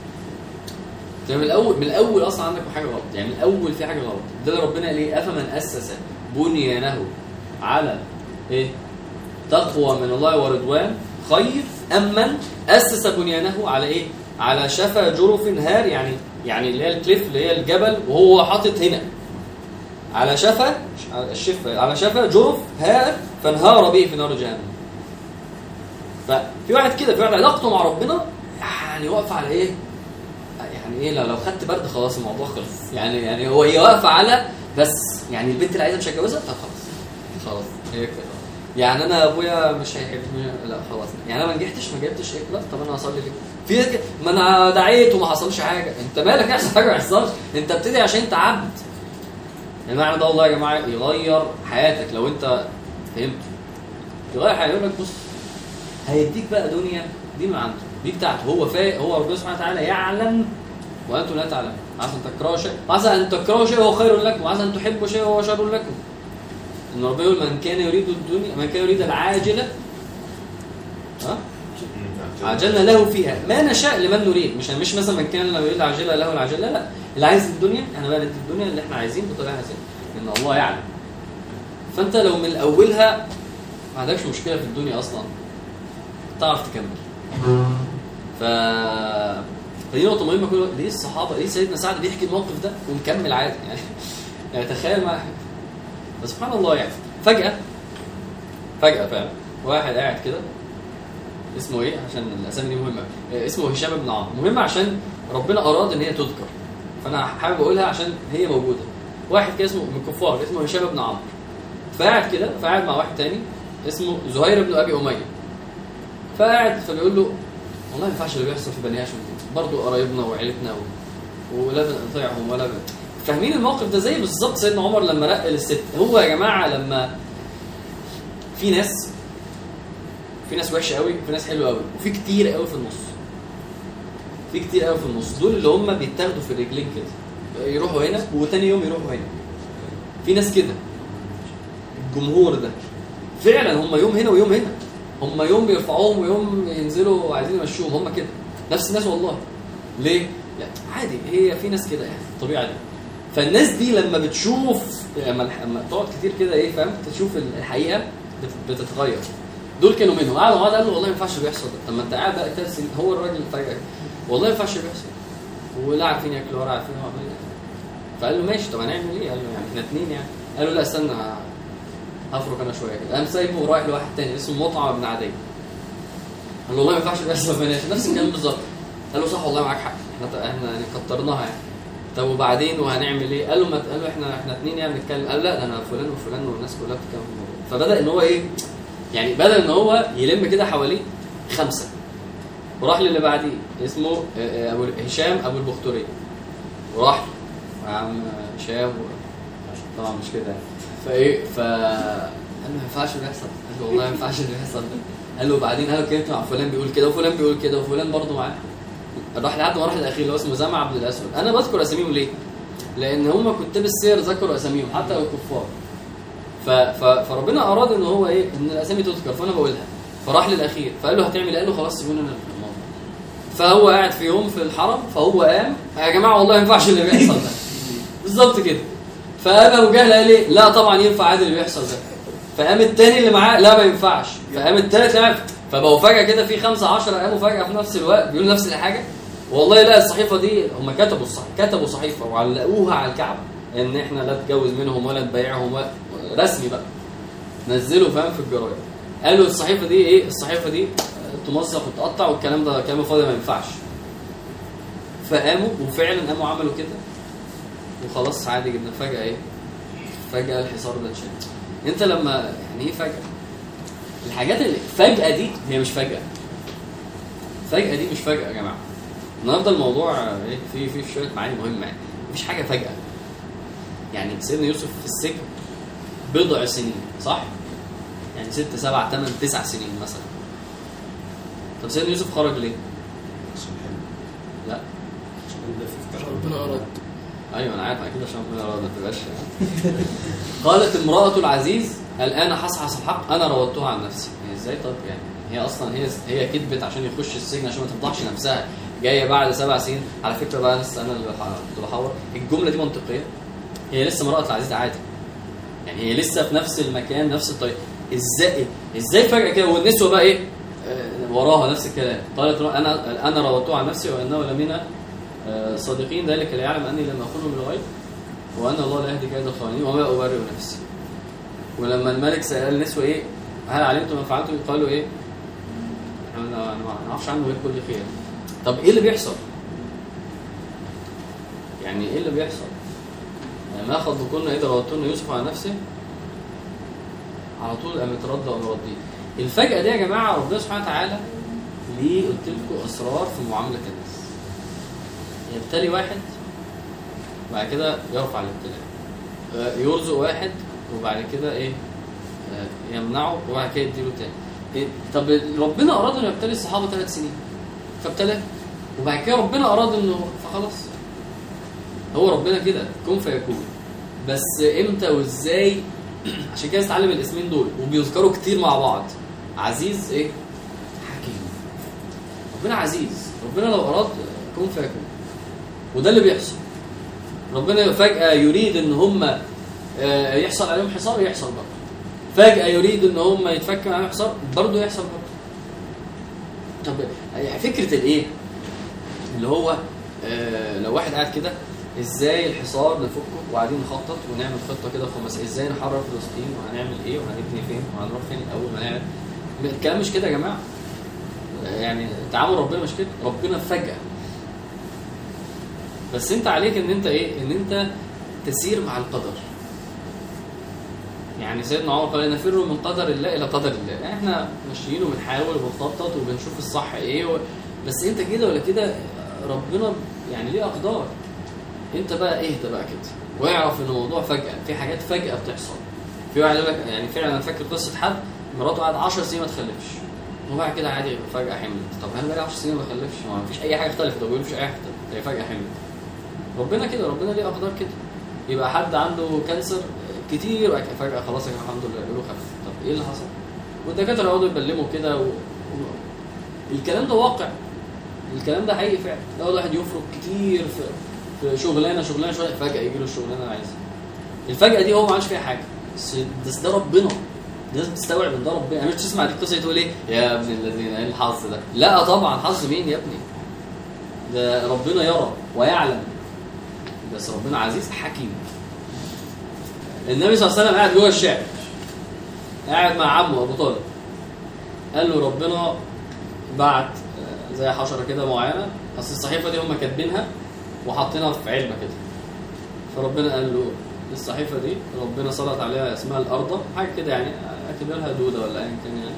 ده من الاول من الاول اصلا عندك حاجه غلط يعني من الاول في حاجه غلط ده اللي ربنا قال ايه افمن اسس بنيانه على ايه تقوى من الله ورضوان خير ام من اسس بنيانه على ايه على شفا جرف هار يعني يعني اللي هي الكليف اللي هي الجبل وهو حاطط هنا على شفا الشفا على شفا جرف هار فانهار به في نار جهنم ففي واحد كده في واحد علاقته مع ربنا يعني واقفه على ايه يعني ايه لو لو خدت برد خلاص الموضوع خلص يعني يعني هو هي واقفه على بس يعني البنت اللي عايزه مش هتجوزها طب خلاص خلاص هي كده يعني انا ابويا مش هيحبني لا خلاص يعني انا ما نجحتش ما جبتش ايه لا طب انا هصلي ليه في ناس كده، ما انا دعيت وما حصلش حاجه انت مالك يحصل حاجه ما يحصلش انت بتدعي عشان انت عبد المعنى ده والله يا جماعه يغير حياتك لو انت فهمت يغير حياتك يقول لك بص هيديك بقى دنيا دي من عنده دي بتاعته هو فا هو ربنا سبحانه وتعالى يعلم وانتم لا تعلمون عسى ان تكرهوا شيء وعسى ان تكرهوا شيء وهو خير لكم وعسى ان تحبوا شيء وهو شر لكم ان ربنا يقول من كان يريد الدنيا من كان يريد العاجله ها عجلنا له فيها ما نشاء لمن نريد مش مش مثلا من كان يريد عاجله له العاجله لا لا اللي عايز الدنيا احنا بقى ندي الدنيا اللي احنا عايزين بطريقه عايزين ان الله يعلم فانت لو من اولها ما عندكش مشكله في الدنيا اصلا تعرف تكمل ف فدي نقطة مهمة كل ليه الصحابة ليه سيدنا سعد بيحكي الموقف ده ومكمل عادي يعني يعني تخيل ما فسبحان الله يعني فجأة فجأة فعلا واحد قاعد كده اسمه ايه عشان الاسامي دي مهمة آه، اسمه هشام بن عمرو مهمة عشان ربنا اراد ان هي تذكر فانا حابب اقولها عشان هي موجودة واحد كده اسمه من الكفار اسمه هشام بن عمرو فقاعد كده فقاعد مع واحد تاني اسمه زهير بن ابي اميه فقاعد فبيقول له والله ما ينفعش اللي بيحصل في بني هاشم دي برضه قرايبنا وعيلتنا و... ولا بنطيعهم ولا بن... فاهمين الموقف ده زي بالظبط سيدنا عمر لما رقل الست هو يا جماعه لما في ناس في ناس وحشه قوي وفي ناس حلوه قوي وفي كتير قوي في النص في كتير قوي في النص دول اللي هم بيتاخدوا في الرجلين كده يروحوا هنا وتاني يوم يروحوا هنا في ناس كده الجمهور ده فعلا هم يوم هنا ويوم هنا هم يوم بيرفعوهم ويوم ينزلوا عايزين يمشوهم هم كده نفس الناس والله ليه؟ لا عادي هي في ناس كده يعني طبيعه دي فالناس دي لما بتشوف لما لما تقعد كتير كده ايه فاهم تشوف الحقيقه بت- بتتغير دول كانوا منهم قعدوا مع بعض قالوا والله ما ينفعش اللي بيحصل ده طب ما انت قاعد بقى ثلاث سنين هو الراجل فجاه والله ما ينفعش اللي بيحصل ولا عارفين ياكلوا ولا عارفين هو عمل ايه فقال له ماشي طب هنعمل ايه؟ قال له يعني احنا اتنين يعني قال له لا استنى ه- هفرك انا شويه كده قام سايبه ورايح لواحد تاني اسمه مطعم ابن عدي قال له والله ما ينفعش اللي بيحصل بيناش نفس الكلام بالظبط قال له صح والله معاك حق احنا احنا يعني كترناها يعني طب وبعدين وهنعمل ايه؟ قال له ما قال له احنا احنا اتنين يعني بنتكلم قال لا ده انا فلان وفلان والناس كلها بتتكلم في الموضوع فبدا ان هو ايه؟ يعني بدا ان هو يلم كده حواليه خمسه وراح للي بعديه اسمه آه، آه، ابو هشام ابو البختوري وراح له يا عم هشام و- طبعا مش كده يعني. فايه ف قال له ما ينفعش اللي يحصل قال له والله ما ينفعش اللي يحصل ده قال له بعدين قال له كلمت مع فلان بيقول كده وفلان بيقول كده وفلان برضه معاه راح لحد ما راح الاخير اللي هو اسمه زمع عبد الاسود انا بذكر اساميهم ليه؟ لان هم كتاب السير ذكروا اساميهم حتى لو كفار ف... ف... فربنا اراد ان هو ايه ان الاسامي تذكر فانا بقولها فراح للاخير فقال له هتعمل إيه؟ قال له خلاص سيبوني انا في الموضوع فهو قاعد في يوم في الحرم فهو قام يا جماعه والله ما ينفعش اللي بيحصل ده بالظبط كده فقام ابو جهل قال ايه لا طبعا ينفع عادي اللي بيحصل ده فقام التاني اللي معاه لا ما ينفعش فقام التالت لا فبقوا فجاه كده في خمسة عشرة قاموا فجاه في نفس الوقت بيقولوا نفس الحاجه والله لا الصحيفه دي هم كتبوا الصح كتبوا صحيفه وعلقوها على الكعبه ان احنا لا نتجوز منهم ولا نبايعهم ولا رسمي بقى نزلوا فاهم في الجرايد قالوا الصحيفه دي ايه الصحيفه دي آه، تمزق وتقطع والكلام ده كلام فاضي ما ينفعش فقاموا وفعلا قاموا عملوا كده وخلاص عادي جدا فجاه ايه فجاه الحصار ده اتشال انت لما يعني ايه فجاه الحاجات اللي فجاه دي هي مش فجاه فجاه دي مش فجاه يا جماعه النهارده الموضوع ايه في في شويه معاني مهمه يعني مفيش حاجه فجاه يعني سيدنا يوسف في السجن بضع سنين صح؟ يعني ست سبع ثمان تسع سنين مثلا طب سيدنا يوسف خرج ليه؟ عشان حلو لا عشان ده في عشان ربنا أراد ايوه انا عارف اكيد عشان ربنا اراد ما تبقاش قالت امرأة العزيز الآن حصحص الحق أنا راودتها عن نفسي هي ازاي طب يعني هي أصلا هي هي كذبت عشان يخش السجن عشان ما تفضحش نفسها جاية بعد سبع سنين على فكرة بقى لسه أنا اللي بح- كنت بحاور الجملة دي منطقية هي لسه امرأة العزيز عادي يعني هي لسه في نفس المكان نفس الطريق ازاي ازاي فجأة كده والنسوة بقى ايه آه، وراها نفس الكلام قالت انا انا راودته عن نفسي وانه لمن آه، صادقين ذلك ليعلم اني لم اخونه من الغيب وان الله لا يهدي كيد الخائنين وما ابرئ نفسي ولما الملك سال النسوه ايه هل علمتم ما فعلتم قالوا ايه احنا ما ما نعرفش عنه غير كل خير طب ايه اللي بيحصل يعني ايه اللي بيحصل يعني ما خطبكن اذا راودتن يوسف عن نفسه على طول قام يتردى ومرديه الفجأة دي يا جماعة ربنا سبحانه وتعالى ليه قلت لكم أسرار في معاملة الناس يبتلي واحد وبعد كده يرفع الابتلاء آه، يرزق واحد وبعد كده ايه آه، يمنعه وبعد كده يديله تاني إيه؟ طب ربنا اراد انه يبتلي الصحابه ثلاث سنين فابتلاه وبعد كده ربنا اراد انه فخلاص هو ربنا كده كن فيكون بس امتى وازاي عشان كده استعلم الاسمين دول وبيذكروا كتير مع بعض عزيز ايه حكيم ربنا عزيز ربنا لو اراد كن فيكون وده اللي بيحصل ربنا فجأة يريد ان هم آه، يحصل عليهم حصار يحصل برضه فجأة يريد ان هم يتفك عليهم حصار برضه يحصل برضه طب يعني فكرة الايه اللي هو آه، لو واحد قاعد كده ازاي الحصار نفكه وقاعدين نخطط ونعمل خطه كده خماسيه ازاي نحرر فلسطين وهنعمل ايه وهنبني فين وهنروح فين اول ما نعمل الكلام مش كده يا جماعه يعني تعامل ربنا مش كده ربنا فجأة بس انت عليك ان انت ايه ان انت تسير مع القدر يعني سيدنا عمر قال نفر من قدر الله الى قدر الله يعني احنا ماشيين وبنحاول وبنخطط وبنشوف الصح ايه و... بس انت كده ولا كده ربنا يعني ليه اقدار انت بقى اهدى بقى كده واعرف ان الموضوع فجأة في حاجات فجأة بتحصل في واحد يقول لك يعني فعلا انا فاكر قصة حد مراته قعد 10 سنين ما تخلفش وبعد كده عادي فجأة حملت طب انا بقالي 10 سنين ما بخلفش ما فيش اي حاجة اختلفت طب مفيش اي حاجة اختلفت هي فجأة حملت ربنا كده ربنا ليه اقدار كده يبقى حد عنده كانسر كتير وبعد كده فجأة خلاص يا جماعة الحمد لله بيقولوا خف طب ايه اللي حصل؟ والدكاترة يقعدوا يبلموا كده و... و... الكلام ده واقع الكلام ده حقيقي فعلا يقعد واحد يفرق كتير في في شغلانه شغلانه شويه فجاه يجي له الشغلانه اللي عايزها الفجاه دي هو ما عملش فيها حاجه بس بس ده ربنا لازم تستوعب ان ده ربنا يعني مش تسمع دي القصه تقول ايه يا ابن الذين ايه الحظ ده لا طبعا حظ مين يا ابني ده ربنا يرى ويعلم بس ربنا عزيز حكيم النبي صلى الله عليه وسلم قاعد جوه الشعب قاعد مع عمه ابو طالب قال له ربنا بعت آه، زي حشره كده معينه اصل الصحيفه دي هم كاتبينها وحاطينها في علبه كده فربنا قال له الصحيفه دي ربنا سلط عليها اسمها الارض حاجه كده يعني اعتبرها دوده ولا ايا كان يعني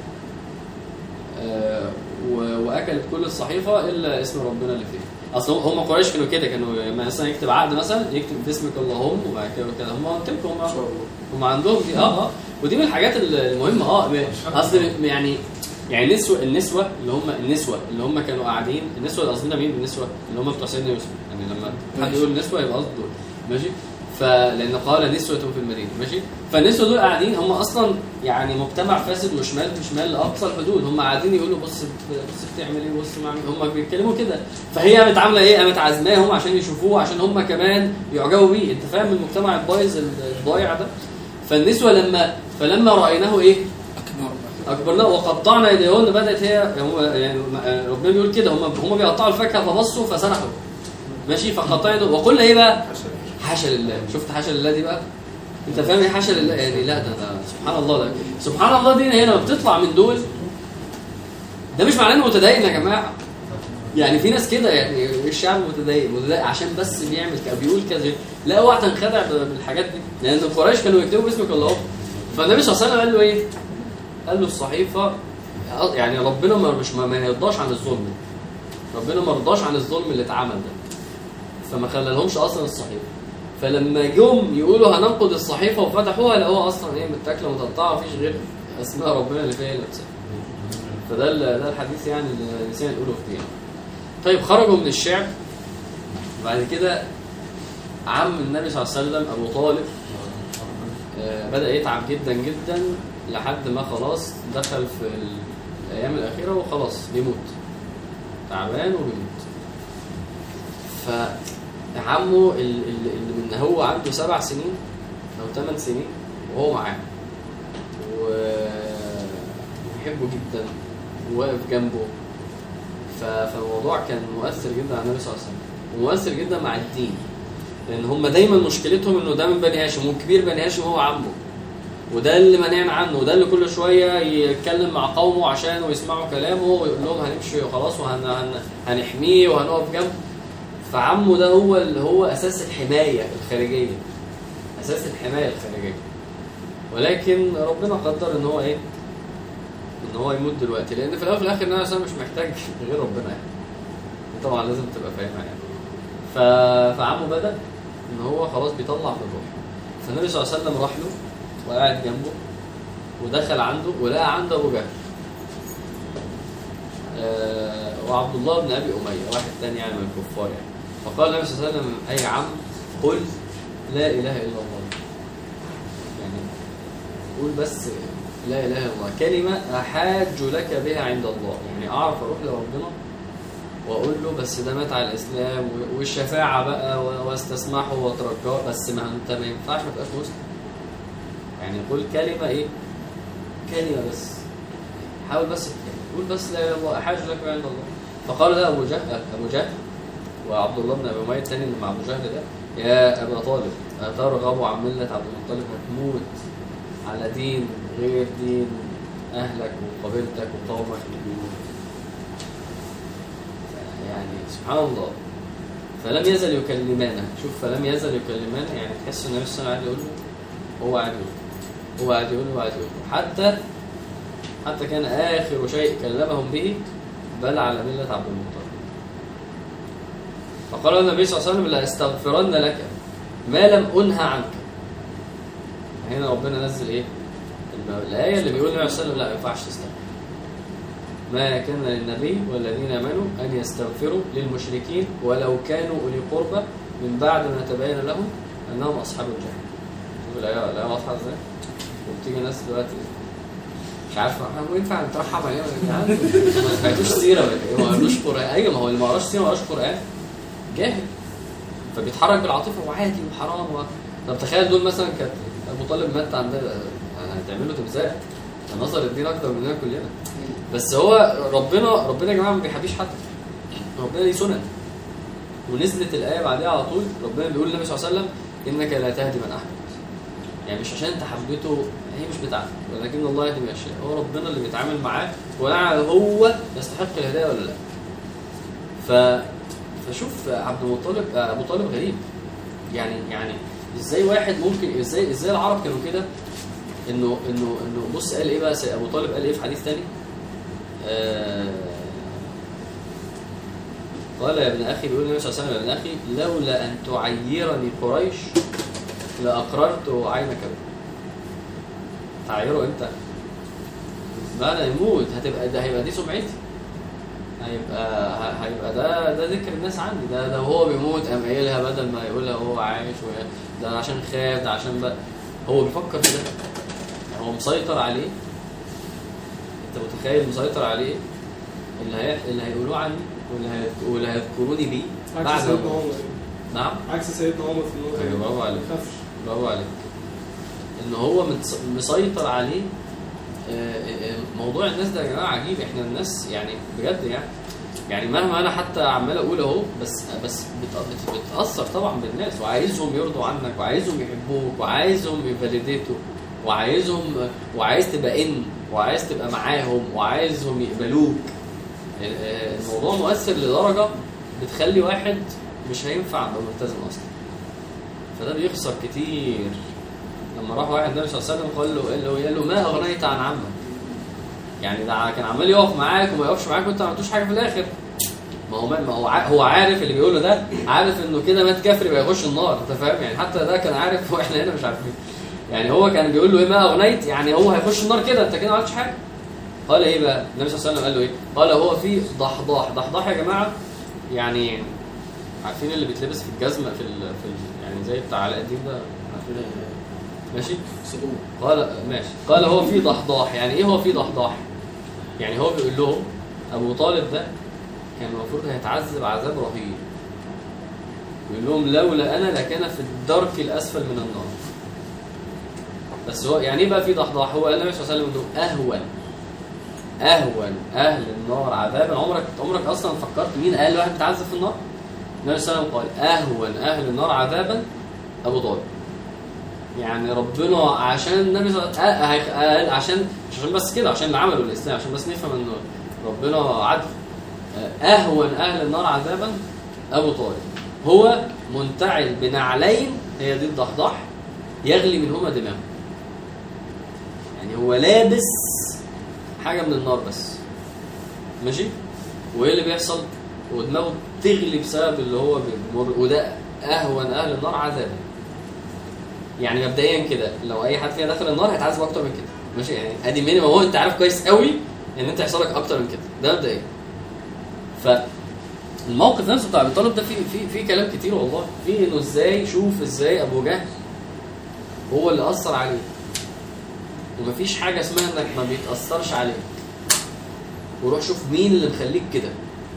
آه، و- واكلت كل الصحيفه الا اسم ربنا اللي فيها اصل هم قريش كانوا كده كانوا لما مثلا يكتب عقد مثلا يكتب باسمك اللهم وبعد كده كده هم تلك هم هم عندهم دي اه اه ودي من الحاجات المهمه اه ب- اصل يعني يعني النسوه النسوه اللي هم النسوه اللي هم كانوا قاعدين النسوه اللي قصدنا مين النسوه اللي هم بتوع سيدنا يوسف يعني لما حد يقول نسوه يبقى قصده دول ماشي فلان قال نسوة في المدينة ماشي فالنسوة دول قاعدين هم اصلا يعني مجتمع فاسد وشمال في شمال لاقصى الحدود هم قاعدين يقولوا بص بص بتعمل ايه بص معمل هم بيتكلموا كده فهي قامت عامله ايه قامت عازماهم عشان يشوفوه عشان هم كمان يعجبوا بيه انت فاهم المجتمع البايظ الضايع ده فالنسوة لما فلما رايناه ايه اكبرناه وقطعنا ايديهن بدات هي هو يعني ربنا بيقول كده هم هم بيقطعوا الفاكهه فبصوا فسرحوا ماشي فقطعنا ايديهم وقلنا ايه بقى حاشا لله شفت حاشا لله دي بقى انت فاهم ايه حاشا لله يعني لا ده ده سبحان الله ده سبحان الله دي هي لما بتطلع من دول ده مش معناه انه متدين يا جماعه يعني في ناس كده يعني الشعب متدين متدين عشان بس بيعمل كده بيقول كذا لا اوعى تنخدع بالحاجات دي لان القريش كانوا يكتبوا باسمك الله فالنبي صلى الله عليه وسلم قال له ايه؟ قال له الصحيفه يعني ربنا ما مش ما ما يرضاش عن الظلم ربنا ما رضاش عن الظلم اللي اتعمل ده فما خلالهمش اصلا الصحيفه فلما جم يقولوا هننقض الصحيفه وفتحوها لقوها اصلا ايه متاكله متقطعه مفيش غير اسماء ربنا اللي فيها لبسها فده ال- ده الحديث يعني اللي نسينا نقوله في دي طيب خرجوا من الشعب بعد كده عم النبي صلى الله عليه وسلم ابو طالب آه، بدا يتعب جدا جدا لحد ما خلاص دخل في الايام الاخيره وخلاص بيموت تعبان وبيموت فعمه ال- ال- اللي من هو عنده سبع سنين او ثمان سنين وهو معاه ويحبه جدا وواقف جنبه ف- فالموضوع كان مؤثر جدا على النبي صلى الله عليه وسلم ومؤثر جدا مع الدين لان هم دايما مشكلتهم انه ده من بني هاشم وكبير بني هاشم هو عمه وده اللي منعنا عنه وده اللي كل شويه يتكلم مع قومه عشان ويسمعوا كلامه ويقول لهم هنمشي وخلاص وهنحميه وهنقف جنبه فعمه ده هو اللي هو اساس الحمايه الخارجيه اساس الحمايه الخارجيه ولكن ربنا قدر ان هو ايه ان هو يموت دلوقتي لان في الاول وفي الاخر النبي صلى الله عليه وسلم مش محتاج غير ربنا يعني دي طبعا لازم تبقى فاهمها يعني ف... فعمه بدا ان هو خلاص بيطلع في الروح فالنبي صلى الله عليه وسلم راح له وقاعد جنبه ودخل عنده ولقى عنده ابو جهل آه وعبد الله بن ابي اميه واحد تاني يعني من الكفار يعني فقال النبي صلى الله عليه وسلم اي عم قل لا اله الا الله يعني قول بس لا اله الا الله كلمه احاج لك بها عند الله يعني اعرف اروح لربنا واقول له بس ده مات على الاسلام و- والشفاعه بقى و- واستسمحه واترجاه بس ما انت ما ينفعش ما تبقاش مسلم يعني قول كلمه ايه كلمه بس حاول بس تتكلم. قول بس لا اله الا الله احاج لك بها عند الله فقال ده ابو جهل ابو جهل وعبد الله بن ابي اميه الثاني اللي مع ابو جهل ده يا ابا طالب اترغب عن مله عبد المطلب هتموت على دين غير دين اهلك وقبيلتك وقومك يعني سبحان الله فلم يزل يكلمانه شوف فلم يزل يكلمانه يعني تحس ان النبي صلى الله عليه وسلم قاعد يقول له هو قاعد يقول له هو قاعد يقول له هو قاعد يقول له حتى حتى كان اخر شيء كلمهم به بل على مله عبد المطلب فقال النبي صلى الله عليه وسلم لاستغفرن لك ما لم انهى عنك هنا ربنا نزل ايه الم- الايه اللي بيقول النبي صلى الله عليه وسلم لا ما ينفعش تستغفر ما كان للنبي والذين امنوا ان يستغفروا للمشركين ولو كانوا اولي قربى من بعد ما تبين لهم انهم اصحاب الجحيم شوف الايه الايه واضحه ازاي وبتيجي ناس دلوقتي مش عارف هو ينفع نترحم عليه ولا يا جدعان ما سمعتوش سيره ولا ايه ما قرلوش قران ايوه ما هو اللي ما قراش سيره ما قراش قران جاهل فبيتحرك بالعاطفه وعادي وحرام و... طب تخيل دول مثلا كانت ابو طالب مات عندنا هتعمل له تمثال ده نظر الدين اكتر مننا كلنا بس هو ربنا ربنا يا جماعه ما بيحبيش حد ربنا ليه سنن ونزلت الايه بعدها على طول ربنا بيقول للنبي صلى الله عليه وسلم انك لا تهدي من احببت يعني مش عشان انت حبيته هي مش بتاعتك ولكن الله يهدي من يشاء هو ربنا اللي بيتعامل معاه ولا هو يستحق الهدايه ولا لا ف فشوف عبد المطلب ابو طالب غريب يعني يعني ازاي واحد ممكن ازاي ازاي العرب كانوا كده انه انه انه بص قال ايه بقى ابو طالب قال ايه في حديث تاني آه قال يا ابن اخي بيقول النبي صلى الله عليه وسلم يا ابن اخي لولا ان تعيرني قريش لاقررت عينك به تعيره امتى؟ بعد ما يموت هتبقى ده هيبقى دي سمعتي هيبقى ه- هيبقى ده ده ذكر الناس عندي ده ده هو بيموت قام قايلها بدل ما يقولها وهو عايش وهي- ده عشان خاف ده عشان بقى هو بيفكر في ده هو مسيطر عليه انت متخيل مسيطر عليه اللي هي... اللي هيقولوه عني واللي هي... واللي هيذكروني بيه عكس بعد سيدنا ما- عمر نعم عكس سيدنا عمر في النقطة أيوة، دي. برافو عليك. ما يخافش برافو عليك ان هو متس- مسيطر عليه آه، آه، موضوع الناس ده يا جماعه عجيب احنا الناس يعني بجد يعني يعني مهما انا حتى عمال اقول اهو بس بس بت- بت- بتاثر طبعا بالناس وعايزهم يرضوا عنك وعايزهم يحبوك وعايزهم يفاليديتوا وعايزهم وعايز تبقى ان وعايز تبقى معاهم وعايزهم يقبلوك ال- آه، الموضوع مؤثر لدرجه بتخلي واحد مش هينفع يبقى ملتزم اصلا فده بيخسر كتير لما راح واحد النبي صلى الله عليه وسلم قال له قال له, قال له ما اغنيت عن عمك يعني ده كان عمال يقف معاك وما يقفش معاك وانت ما عملتوش حاجه في الاخر ما هو ما هو ع- هو عارف اللي بيقوله ده عارف انه كده مات كافر يبقى يخش النار انت فاهم يعني حتى ده كان عارف واحنا هنا مش عارفين يعني هو كان بيقول له ايه ما اغنيت يعني هو هيخش النار كده انت كده ما عملتش حاجه قال ايه بقى النبي صلى الله عليه وسلم قال له ايه قال هو في ضحضاح ضحضاح يا جماعه يعني عارفين اللي بيتلبس في الجزمه في ال في ال يعني زي بتاع علاء الدين ده عارفين ال- ماشي صدور قال ماشي قال هو في ضحضاح يعني ايه هو في ضحضاح يعني هو بيقول لهم ابو طالب ده كان المفروض هيتعذب عذاب رهيب بيقول لهم لولا انا لكان في الدرك الاسفل من النار بس هو يعني ايه بقى في ضحضاح هو قال النبي صلى الله عليه وسلم انه اهون اهون اهل النار عذابا عمرك عمرك اصلا فكرت مين اقل واحد بيتعذب في النار النبي صلى الله عليه وسلم قال اهون اهل النار عذابا ابو طالب يعني ربنا عشان النبي صلى الله عليه وسلم قال عشان مش عشان بس كده عشان اللي عملوا الاسلام عشان بس نفهم انه ربنا عدل اهون اهل النار عذابا ابو طالب هو منتعل بنعلين هي دي الضحضاح يغلي منهما دماغه يعني هو لابس حاجه من النار بس ماشي وايه اللي بيحصل ودماغه تغلي بسبب اللي هو بيمر وده اهون اهل النار عذابا يعني مبدئيا كده لو اي حد فينا دخل النار هيتعذب اكتر من كده ماشي يعني ادي مينيمم هو انت عارف كويس قوي ان انت هيحصل لك اكتر من كده ده مبدئيا فالموقف نفسه بتاع ابي طالب ده فيه في في كلام كتير والله في انه ازاي شوف ازاي ابو جهل هو اللي اثر عليه ومفيش حاجه اسمها انك ما بيتاثرش عليك وروح شوف مين اللي مخليك كده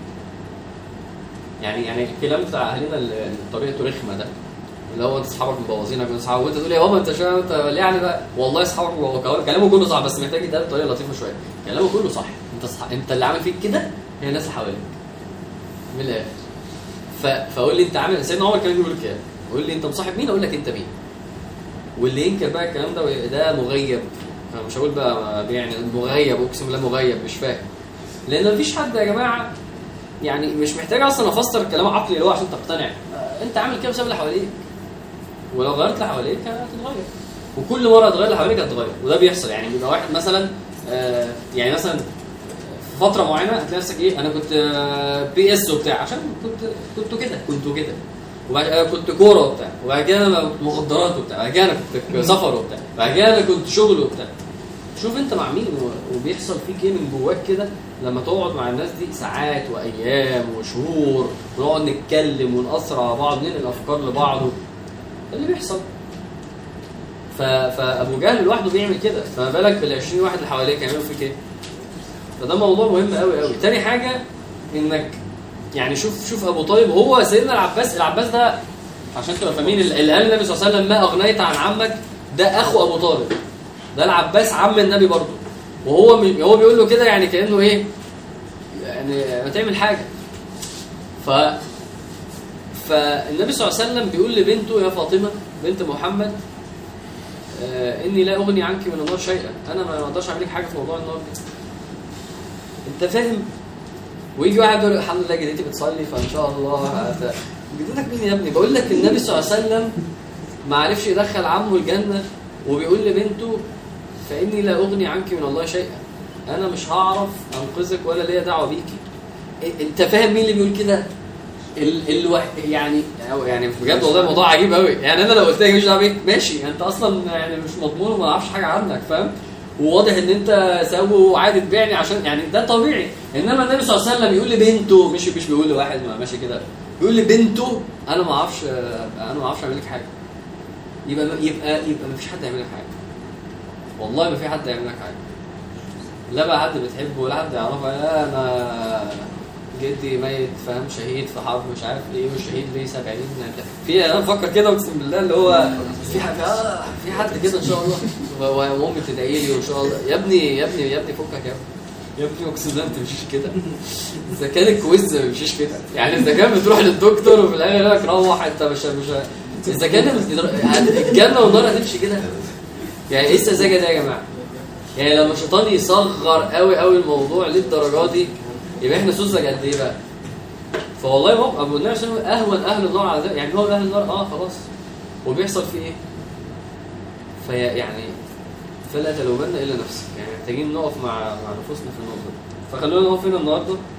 يعني يعني الكلام بتاع اهلنا اللي طريقته رخمه ده اللي هو انت اصحابك مبوظينك من اصحابك وانت تقول يا بابا انت شويه انت يعني بقى والله اصحابك مبوظين كلامه كله صح بس محتاج يتقال بطريقه لطيفه شويه كلامه كله صح انت صح انت اللي عامل فيك كده هي الناس اللي حواليك من الاخر ف... فقول لي انت عامل سيدنا عمر كان بيقول كده قول لي انت مصاحب مين اقول لك انت مين واللي ينكر بقى الكلام ده ده مغيب انا مش هقول بقى يعني مغيب اقسم بالله مغيب مش فاهم لان مفيش حد يا جماعه يعني مش محتاج اصلا افسر الكلام عقلي اللي هو عشان تقتنع آه، انت عامل كده بسبب اللي حواليك ولو غيرت اللي حواليك هتتغير وكل مره تغير اللي حواليك هتتغير وده بيحصل يعني بيبقى واحد مثلا آه، يعني مثلا في فتره معينه هتلاقي نفسك ايه انا كنت آه، بي اس وبتاع عشان كنت كنت كده كنت كده وبعد كده كنت كوره وبتاع وبعد كده انا مخدرات وبتاع بعد كده انا كنت سفر وبتاع بعد كده انا كنت شغل وبتاع شوف انت مع مين و- وبيحصل فيك ايه من جواك كده لما تقعد مع الناس دي ساعات وايام وشهور ونقعد نتكلم ونأثر على بعض ننقل افكار لبعض ده اللي بيحصل ف... فابو جهل لوحده بيعمل كده فما بالك بال 20 واحد اللي حواليك يعملوا فيك ايه فده موضوع مهم قوي قوي تاني حاجه انك يعني شوف شوف ابو طالب هو سيدنا العباس العباس ده عشان تبقى فاهمين اللي قال النبي صلى الله عليه وسلم ما اغنيت عن عمك ده اخو ابو طالب ده العباس عم النبي برضه وهو م- هو بيقول له كده يعني كانه ايه يعني ما تعمل حاجه ف فالنبي صلى الله عليه وسلم بيقول لبنته يا فاطمه بنت محمد آه اني لا اغني عنك من النار شيئا انا ما اقدرش اعمل لك حاجه في موضوع النار ده انت فاهم ويجي واحد يقول الحمد لله جدتي بتصلي فان شاء الله هت- جدتك مين يا ابني بقول لك النبي صلى الله عليه وسلم ما عرفش يدخل عمه الجنه وبيقول لبنته فاني لا اغني عنك من الله شيئا انا مش هعرف انقذك ولا ليا دعوه بيكي إيه- انت فاهم مين اللي بيقول كده ال الوح... يعني أو يعني بجد والله الموضوع عجيب قوي يعني انا لو قلت لك مش دعوه بيك ماشي انت اصلا يعني مش مضمون وما اعرفش حاجه عنك فاهم وواضح ان انت سوي وعادي تبيعني عشان يعني ده طبيعي انما النبي صلى الله عليه وسلم يقول لبنته مش مش بيقول لواحد ما ماشي كده بيقول لبنته انا ما اعرفش انا ما اعرفش اعمل لك حاجه يبقى يبقى يبقى ما فيش حد يعمل لك حاجه والله ما في حد يعمل لك حاجه لا بقى حد بتحبه ولا حد يعرفه لا انا جدي ميت فاهم شهيد في حرب مش عارف ايه والشهيد ليه 70 في انا بفكر كده اقسم بالله اللي هو في حد آه في حد كده ان شاء الله و- و- وامي تدعي لي وان شاء الله يا ابني يا ابني يا ابني فكك يا ابني يا ابني اقسم بالله ما تمشيش كده اذا كان الكويز ما بيمشيش كده يعني اذا كان بتروح للدكتور وفي الاخر يقول لك روح انت مش مش اذا كان الجنه والنار هتمشي كده يعني ايه السذاجه ده يا جماعه؟ يعني لما الشيطان يصغر قوي قوي الموضوع للدرجه دي يبقى احنا سذج قد ايه بقى؟ فوالله موقف ابو النبي صلى الله عليه وسلم اهون اهل النار على ذلك يعني هو اهل النار اه خلاص وبيحصل فيه ايه؟ في يعني فلا تلومن الا نفسك يعني محتاجين نقف مع مع نفوسنا في النقطه دي فخلونا نقف هنا النهارده